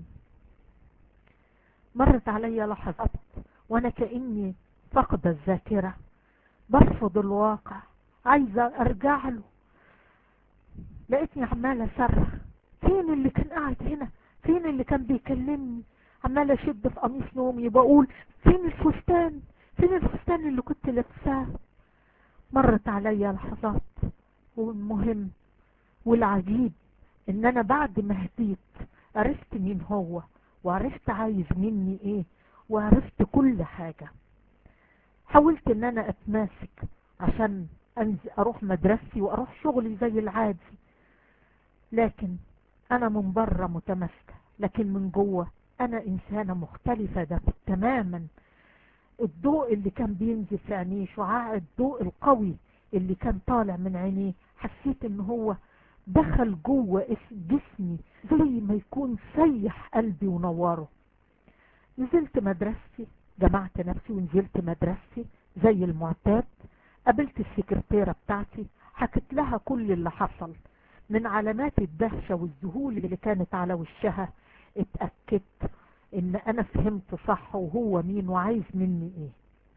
مرت علي لحظات وانا كأني فقد الذاكرة برفض الواقع عايزة ارجع له لقيتني عمالة صرخ فين اللي كان قاعد هنا فين اللي كان بيكلمني عمالة اشد في قميص نومي بقول فين الفستان فين الفستان اللي كنت لابساه مرت عليا لحظات والمهم والعجيب ان انا بعد ما هديت عرفت مين هو وعرفت عايز مني ايه وعرفت كل حاجة حاولت ان انا اتماسك عشان انزل اروح مدرستي واروح شغلي زي العادي لكن انا من بره متماسكة لكن من جوه انا انسانة مختلفة ده تماما الضوء اللي كان بينزل في عينيه شعاع الضوء القوي اللي كان طالع من عينيه حسيت ان هو دخل جوه جسمي زي ما يكون سيح قلبي ونوره نزلت مدرستي جمعت نفسي ونزلت مدرستي زي المعتاد قابلت السكرتيرة بتاعتي حكت لها كل اللي حصل من علامات الدهشة والذهول اللي كانت على وشها اتأكدت ان انا فهمت صح وهو مين وعايز مني ايه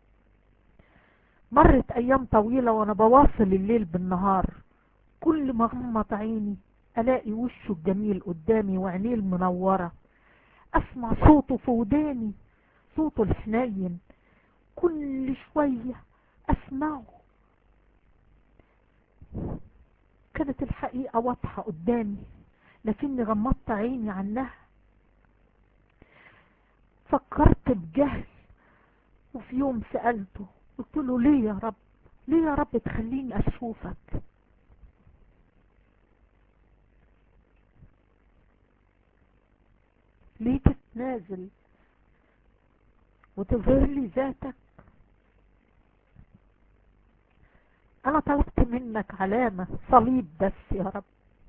مرت ايام طويلة وانا بواصل الليل بالنهار كل ما غمض عيني الاقي وشه الجميل قدامي وعينيه المنورة اسمع صوته في وداني صوته الحنين كل شوية اسمعه كانت الحقيقة واضحة قدامي لكني غمضت عيني عنها فكرت بجهل وفي يوم سألته قلت له ليه يا رب ليه يا رب تخليني اشوفك ليه تتنازل وتظهر لي ذاتك انا طلبت منك علامة صليب بس يا رب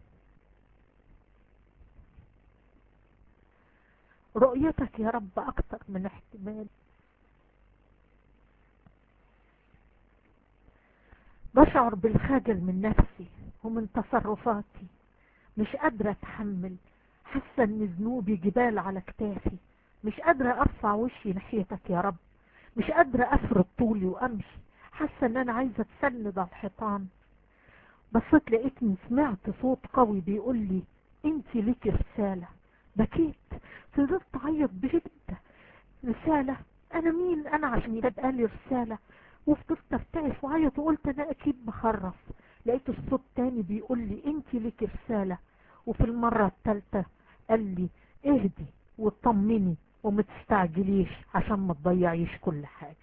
رؤيتك يا رب اكتر من احتمال بشعر بالخجل من نفسي ومن تصرفاتي مش قادرة اتحمل حاسة ان ذنوبي جبال على كتافي مش قادرة ارفع وشي ناحيتك يا رب مش قادرة افرد طولي وامشي حاسة ان انا عايزة اتسند على الحيطان بصيت لقيتني سمعت صوت قوي بيقول لي انت ليك رسالة بكيت فضلت اعيط بشدة رسالة انا مين انا عشان يبقى لي رسالة وفضلت ارتعش وعيط وقلت انا اكيد بخرف لقيت الصوت تاني بيقول لي انت ليك رسالة وفي المرة الثالثة قال لي اهدي واطمني وما تستعجليش عشان ما تضيعيش كل حاجة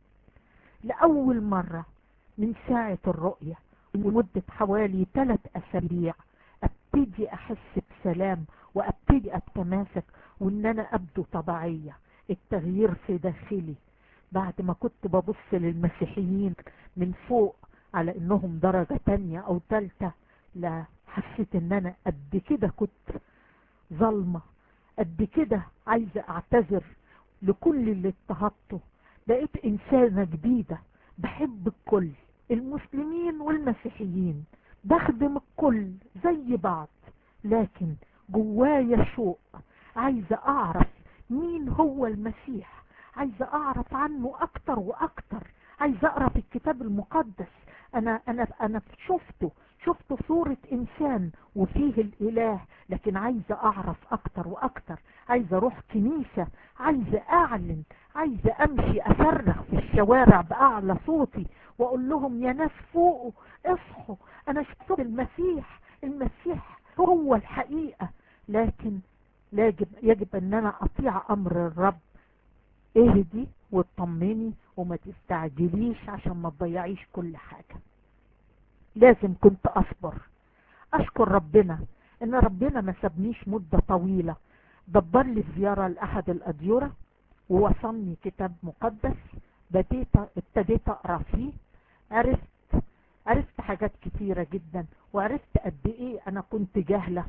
لأول مرة من ساعة الرؤية لمدة حوالي ثلاث أسابيع ابتدي أحس بسلام وابتدي أتماسك وإن أنا أبدو طبيعية التغيير في داخلي بعد ما كنت ببص للمسيحيين من فوق على إنهم درجة تانية أو تالتة لا حسيت إن أنا قد كده كنت ظلمة قد كده عايزة أعتذر لكل اللي اضطهدته بقيت إنسانة جديدة بحب الكل المسلمين والمسيحيين بخدم الكل زي بعض لكن جوايا شوق عايزة أعرف مين هو المسيح عايزة أعرف عنه أكتر وأكتر عايزة أقرأ في الكتاب المقدس أنا أنا أنا شفته شفت صورة إنسان وفيه الإله لكن عايزة أعرف أكتر وأكتر عايزة أروح كنيسة عايزة أعلن عايزة أمشي أصرخ في الشوارع بأعلى صوتي وأقول لهم يا ناس فوقوا اصحوا أنا شفت المسيح المسيح هو الحقيقة لكن يجب, يجب أن أنا أطيع أمر الرب اهدي واطمني وما تستعجليش عشان ما تضيعيش كل حاجة لازم كنت اصبر اشكر ربنا ان ربنا ما سابنيش مدة طويلة دبر لي زيارة لاحد الاديرة ووصلني كتاب مقدس بديت ابتديت اقرا فيه عرفت عرفت حاجات كتيرة جدا وعرفت قد ايه انا كنت جاهلة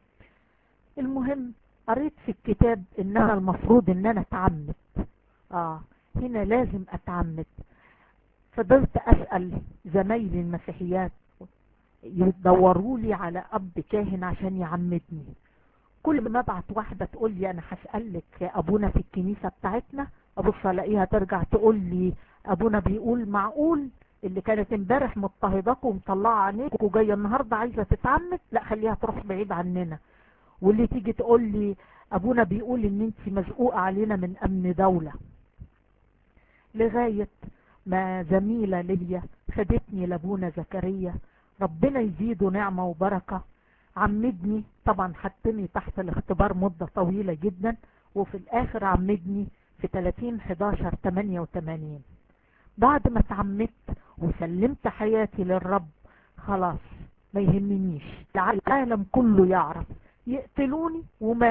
المهم قريت في الكتاب ان انا المفروض ان انا اتعمد اه هنا لازم اتعمد فضلت اسأل زمايلي المسيحيات يدوروا لي على اب كاهن عشان يعمدني كل ما ابعت واحدة تقول لي انا هسألك يا ابونا في الكنيسة بتاعتنا ابص الاقيها ترجع تقول لي ابونا بيقول معقول اللي كانت امبارح مضطهداك ومطلعه عينيك وجايه النهارده عايزه تتعمد لا خليها تروح بعيد عننا واللي تيجي تقول لي ابونا بيقول ان انت مزقوقه علينا من امن دوله لغايه ما زميله ليا خدتني لابونا زكريا ربنا يزيده نعمه وبركه عمدني طبعا حطني تحت الاختبار مده طويله جدا وفي الاخر عمدني في 30 11 88 بعد ما اتعمدت وسلمت حياتي للرب خلاص ما يهمنيش العالم كله يعرف يقتلوني وماله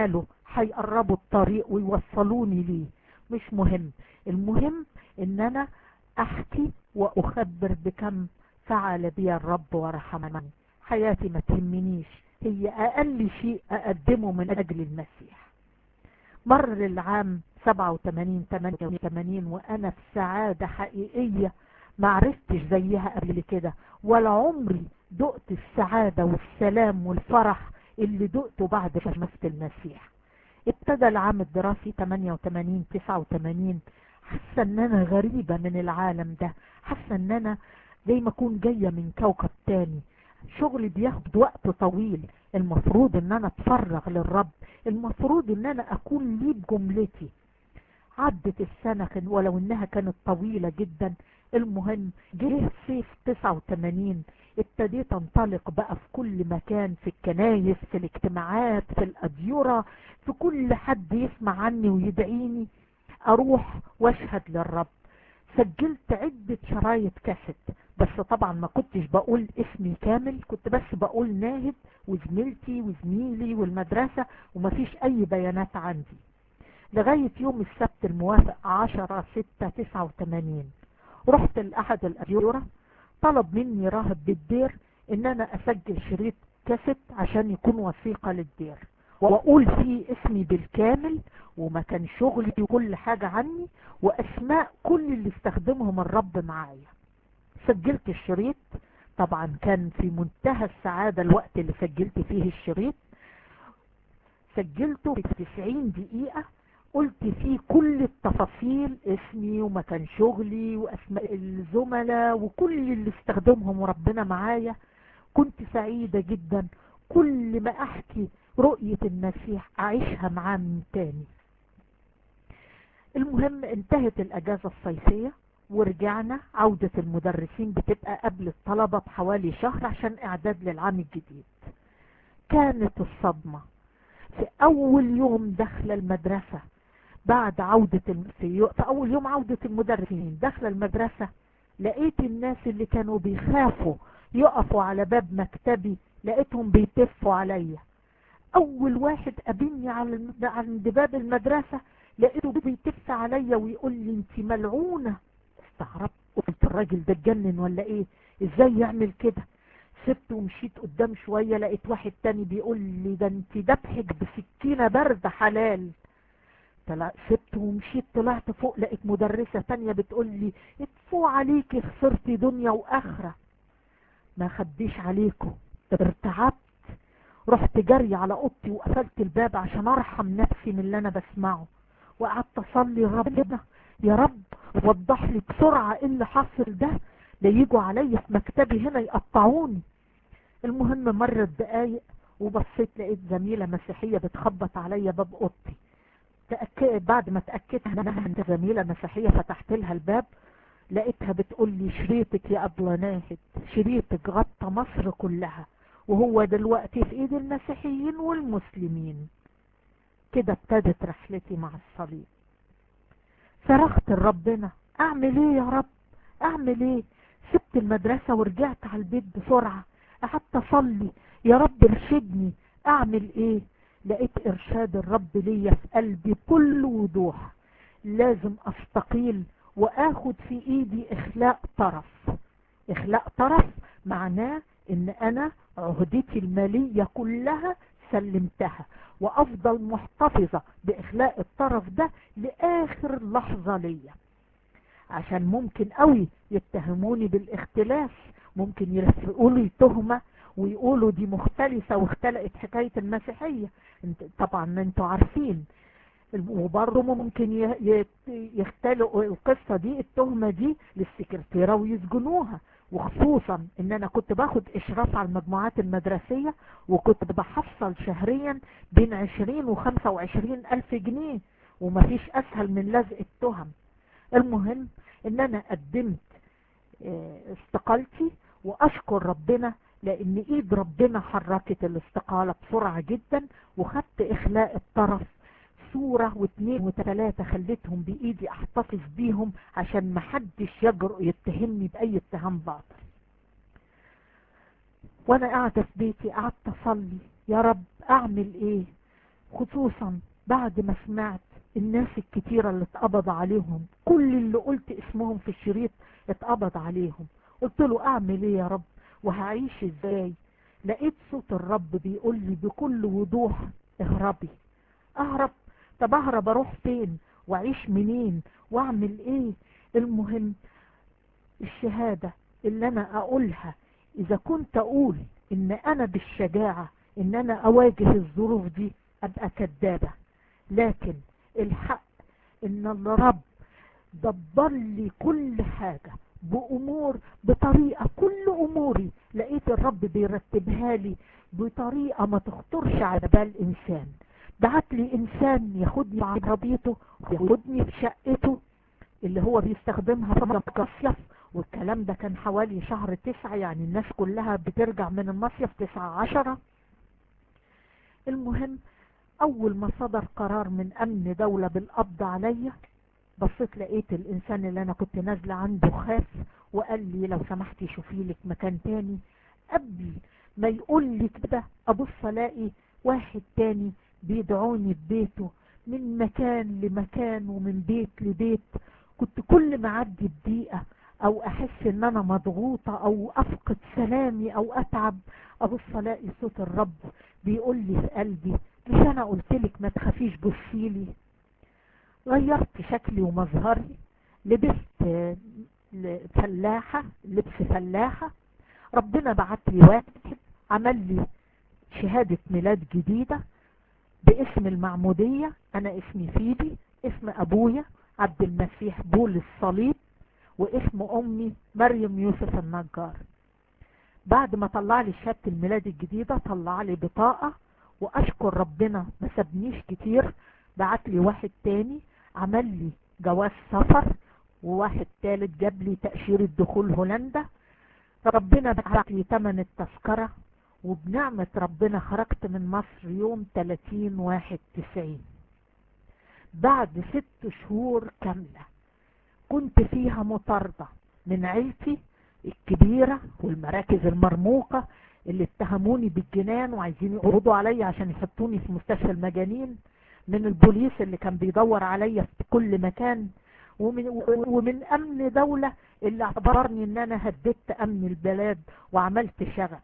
هيقربوا الطريق ويوصلوني ليه مش مهم المهم ان انا احكي واخبر بكم فعل بي الرب ورحمني حياتي ما تهمنيش هي اقل شيء اقدمه من اجل المسيح مر العام 87 88 وانا في سعادة حقيقية ما عرفتش زيها قبل كده ولا عمري دقت السعادة والسلام والفرح اللي دقته بعد شمسة المسيح ابتدى العام الدراسي 88 89 حاسه ان انا غريبة من العالم ده حاسه ان انا زي ما اكون جاية من كوكب تاني شغلي بياخد وقت طويل المفروض ان انا اتفرغ للرب المفروض ان انا اكون ليه بجملتي عدت السنة ولو انها كانت طويلة جدا المهم جه صيف 89 ابتديت انطلق بقى في كل مكان في الكنايس في الاجتماعات في الاديرة في كل حد يسمع عني ويدعيني اروح واشهد للرب سجلت عدة شرايط كاسيت بس طبعا ما كنتش بقول اسمي كامل كنت بس بقول ناهد وزميلتي وزميلي والمدرسة ومفيش اي بيانات عندي لغاية يوم السبت الموافق 10 6 89 رحت لأحد الأديرة طلب مني راهب بالدير ان انا اسجل شريط كاسيت عشان يكون وثيقة للدير واقول فيه اسمي بالكامل ومكان شغلي وكل حاجة عني واسماء كل اللي استخدمهم الرب معايا سجلت الشريط طبعا كان في منتهى السعادة الوقت اللي سجلت فيه الشريط سجلته في 90 دقيقة قلت فيه كل التفاصيل اسمي ومكان شغلي واسماء الزملاء وكل اللي استخدمهم ربنا معايا كنت سعيدة جدا كل ما احكي رؤية المسيح اعيشها معاه من تاني المهم انتهت الاجازة الصيفية ورجعنا عودة المدرسين بتبقى قبل الطلبة بحوالي شهر عشان اعداد للعام الجديد كانت الصدمة في اول يوم دخل المدرسة بعد عودة الم... في, في اول يوم عودة المدرسين دخل المدرسة لقيت الناس اللي كانوا بيخافوا يقفوا على باب مكتبي لقيتهم بيتفوا عليا اول واحد قابلني على عند باب المدرسة لقيته بيتف عليا ويقول لي انت ملعونة استغربت قلت الراجل ده اتجنن ولا ايه ازاي يعمل كده سبت ومشيت قدام شوية لقيت واحد تاني بيقول لي ده انت دبحك بسكينة باردة حلال طلع سبت ومشيت طلعت فوق لقيت مدرسة تانية بتقول لي اتفوا عليكي خسرتي دنيا واخرة ما خديش عليكم ارتعبت رحت جري على اوضتي وقفلت الباب عشان ارحم نفسي من اللي انا بسمعه وقعدت اصلي ربنا يا رب وضح لي بسرعة ايه اللي حاصل ده لا يجوا عليا في مكتبي هنا يقطعوني المهم مرت دقايق وبصيت لقيت زميلة مسيحية بتخبط عليا باب اوضتي تأكد بعد ما تأكدت انها انت زميلة مسيحية فتحت لها الباب لقيتها بتقول لي شريطك يا ابله ناهد شريطك غطى مصر كلها وهو دلوقتي في ايد المسيحيين والمسلمين كده ابتدت رحلتي مع الصليب صرخت لربنا اعمل ايه يا رب اعمل ايه سبت المدرسة ورجعت على البيت بسرعة قعدت اصلي يا رب ارشدني اعمل ايه لقيت ارشاد الرب ليا في قلبي بكل وضوح لازم استقيل واخد في ايدي اخلاء طرف اخلاء طرف معناه ان انا عهدتي المالية كلها سلمتها وافضل محتفظة باخلاء الطرف ده لاخر لحظة ليا عشان ممكن قوي يتهموني بالاختلاس ممكن يلفقوا لي تهمة ويقولوا دي مختلفة واختلقت حكاية المسيحية انت طبعا انتوا عارفين وبرضه ممكن يختلقوا القصة دي التهمة دي للسكرتيرة ويسجنوها وخصوصا ان انا كنت باخد اشراف على المجموعات المدرسية وكنت بحصل شهريا بين عشرين وخمسة وعشرين الف جنيه ومفيش اسهل من لزق التهم المهم ان انا قدمت استقالتي واشكر ربنا لان ايد ربنا حركت الاستقالة بسرعة جدا وخدت اخلاء الطرف صورة واثنين وثلاثة خليتهم بايدي احتفظ بيهم عشان محدش يجرؤ يتهمني باي اتهام باطل وانا قاعدة في بيتي قعدت اصلي يا رب اعمل ايه خصوصا بعد ما سمعت الناس الكتيرة اللي اتقبض عليهم كل اللي قلت اسمهم في الشريط اتقبض عليهم قلت له اعمل ايه يا رب وهعيش ازاي لقيت صوت الرب بيقول لي بكل وضوح اهربي اهرب طب اهرب اروح فين واعيش منين واعمل ايه المهم الشهادة اللي انا اقولها اذا كنت اقول ان انا بالشجاعة ان انا اواجه الظروف دي ابقى كدابة لكن الحق ان الرب دبر لي كل حاجة بامور بطريقة كل اموري لقيت الرب بيرتبها لي بطريقة ما تخطرش على بال انسان بعت لي انسان ياخدني عربيته وياخدني في شقته اللي هو بيستخدمها في مصيف والكلام ده كان حوالي شهر تسعة يعني الناس كلها بترجع من المصيف تسعة عشرة المهم اول ما صدر قرار من امن دولة بالقبض عليا بصيت لقيت الانسان اللي انا كنت نازلة عنده خاف وقال لي لو سمحتي شوفي لك مكان تاني قبل ما يقول لي كده ابص الاقي واحد تاني بيدعوني ببيته من مكان لمكان ومن بيت لبيت كنت كل ما اعدي بدقيقة او احس ان انا مضغوطة او افقد سلامي او اتعب ابص الاقي صوت الرب بيقول لي في قلبي مش انا قلت لك ما تخافيش بصيلي غيرت شكلي ومظهري لبست فلاحة لبس فلاحة ربنا بعت لي واحد عمل لي شهادة ميلاد جديدة باسم المعمودية انا اسمي فيبي اسم ابويا عبد المسيح بول الصليب واسم امي مريم يوسف النجار بعد ما طلع لي شهادة الميلاد الجديدة طلع لي بطاقة واشكر ربنا ما سابنيش كتير بعت لي واحد تاني عمل لي جواز سفر وواحد تالت جاب لي تأشيرة دخول هولندا ربنا بعت لي تمن التذكرة وبنعمة ربنا خرجت من مصر يوم 30 واحد 90 بعد ست شهور كاملة كنت فيها مطاردة من عيلتي الكبيرة والمراكز المرموقة اللي اتهموني بالجنان وعايزين يقبضوا عليا عشان يحطوني في مستشفى المجانين من البوليس اللي كان بيدور عليا في كل مكان ومن, ومن امن دولة اللي اعتبرني ان انا هددت امن البلاد وعملت شغب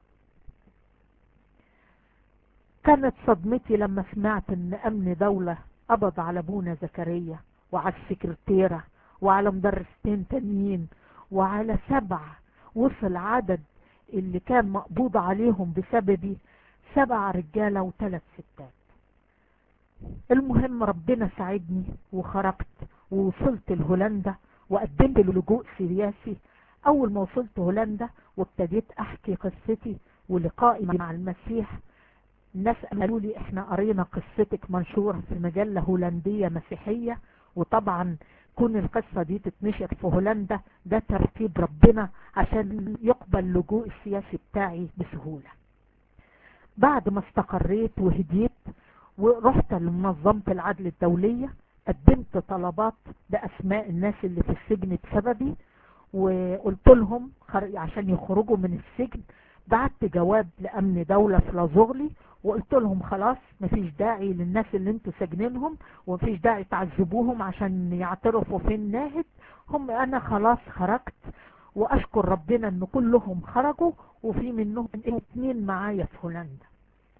كانت صدمتي لما سمعت ان امن دولة قبض على ابونا زكريا وعلى السكرتيرة وعلى مدرستين تانيين وعلى سبعة وصل عدد اللي كان مقبوض عليهم بسببي سبع رجالة وثلاث ستات المهم ربنا ساعدني وخرجت ووصلت لهولندا وقدمت لجوء سياسي اول ما وصلت هولندا وابتديت احكي قصتي ولقائي مع المسيح الناس قالوا لي احنا قرينا قصتك منشورة في مجلة هولندية مسيحية وطبعا كون القصة دي تتنشر في هولندا ده ترتيب ربنا عشان يقبل اللجوء السياسي بتاعي بسهولة بعد ما استقريت وهديت ورحت لمنظمة العدل الدولية قدمت طلبات بأسماء الناس اللي في السجن بسببي وقلت لهم عشان يخرجوا من السجن بعت جواب لأمن دولة في لازوغلي وقلت لهم خلاص مفيش داعي للناس اللي انتوا سجنينهم ومفيش داعي تعذبوهم عشان يعترفوا فين ناهد هم انا خلاص خرجت واشكر ربنا ان كلهم خرجوا وفي منهم اتنين معايا في هولندا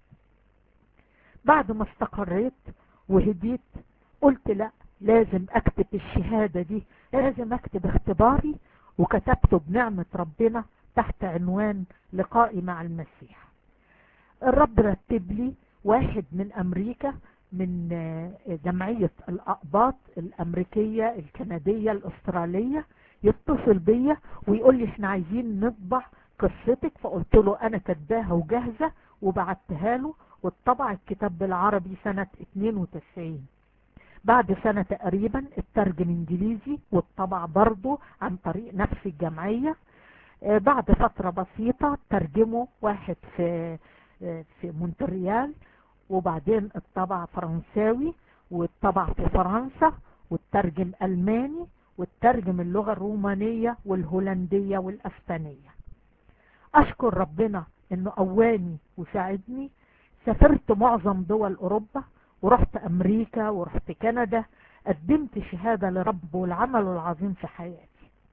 بعد ما استقريت وهديت قلت لا لازم اكتب الشهادة دي لازم اكتب اختباري وكتبته بنعمة ربنا تحت عنوان لقائي مع المسيح الرب رتب لي واحد من امريكا من جمعية الاقباط الامريكية الكندية الاسترالية يتصل بيا ويقول لي احنا عايزين نطبع قصتك فقلت له انا كتباها وجاهزة وبعتها له واتطبع الكتاب بالعربي سنة 92 بعد سنة تقريبا اترجم انجليزي واتطبع برضه عن طريق نفس الجمعية بعد فترة بسيطة ترجمه واحد في في مونتريال وبعدين اتطبع فرنساوي واتطبع في فرنسا والترجم ألماني والترجم اللغة الرومانية والهولندية والأسبانية أشكر ربنا إنه قواني وساعدني سافرت معظم دول أوروبا ورحت امريكا ورحت كندا قدمت شهادة لرب والعمل العظيم في حياتي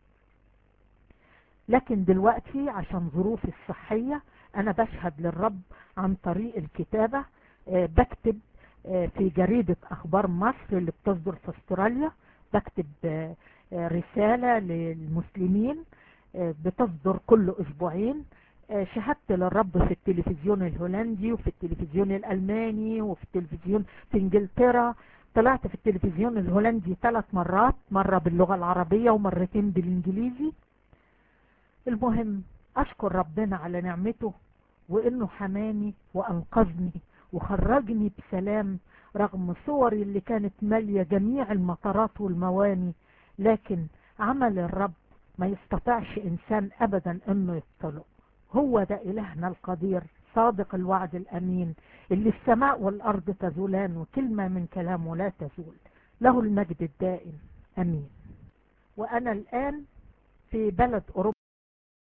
لكن دلوقتي عشان ظروفي الصحية انا بشهد للرب عن طريق الكتابة أه بكتب أه في جريدة اخبار مصر اللي بتصدر في استراليا بكتب أه رسالة للمسلمين بتصدر كل اسبوعين شهدت للرب في التلفزيون الهولندي وفي التلفزيون الالماني وفي التلفزيون في انجلترا طلعت في التلفزيون الهولندي ثلاث مرات مرة باللغة العربية ومرتين بالانجليزي المهم اشكر ربنا على نعمته وانه حماني وانقذني وخرجني بسلام رغم صوري اللي كانت مالية جميع المطارات والمواني لكن عمل الرب ما يستطيعش انسان ابدا انه يبطله هو ده الهنا القدير صادق الوعد الامين اللي السماء والارض تزولان وكلمة من كلامه لا تزول له المجد الدائم امين وانا الان في بلد اوروبا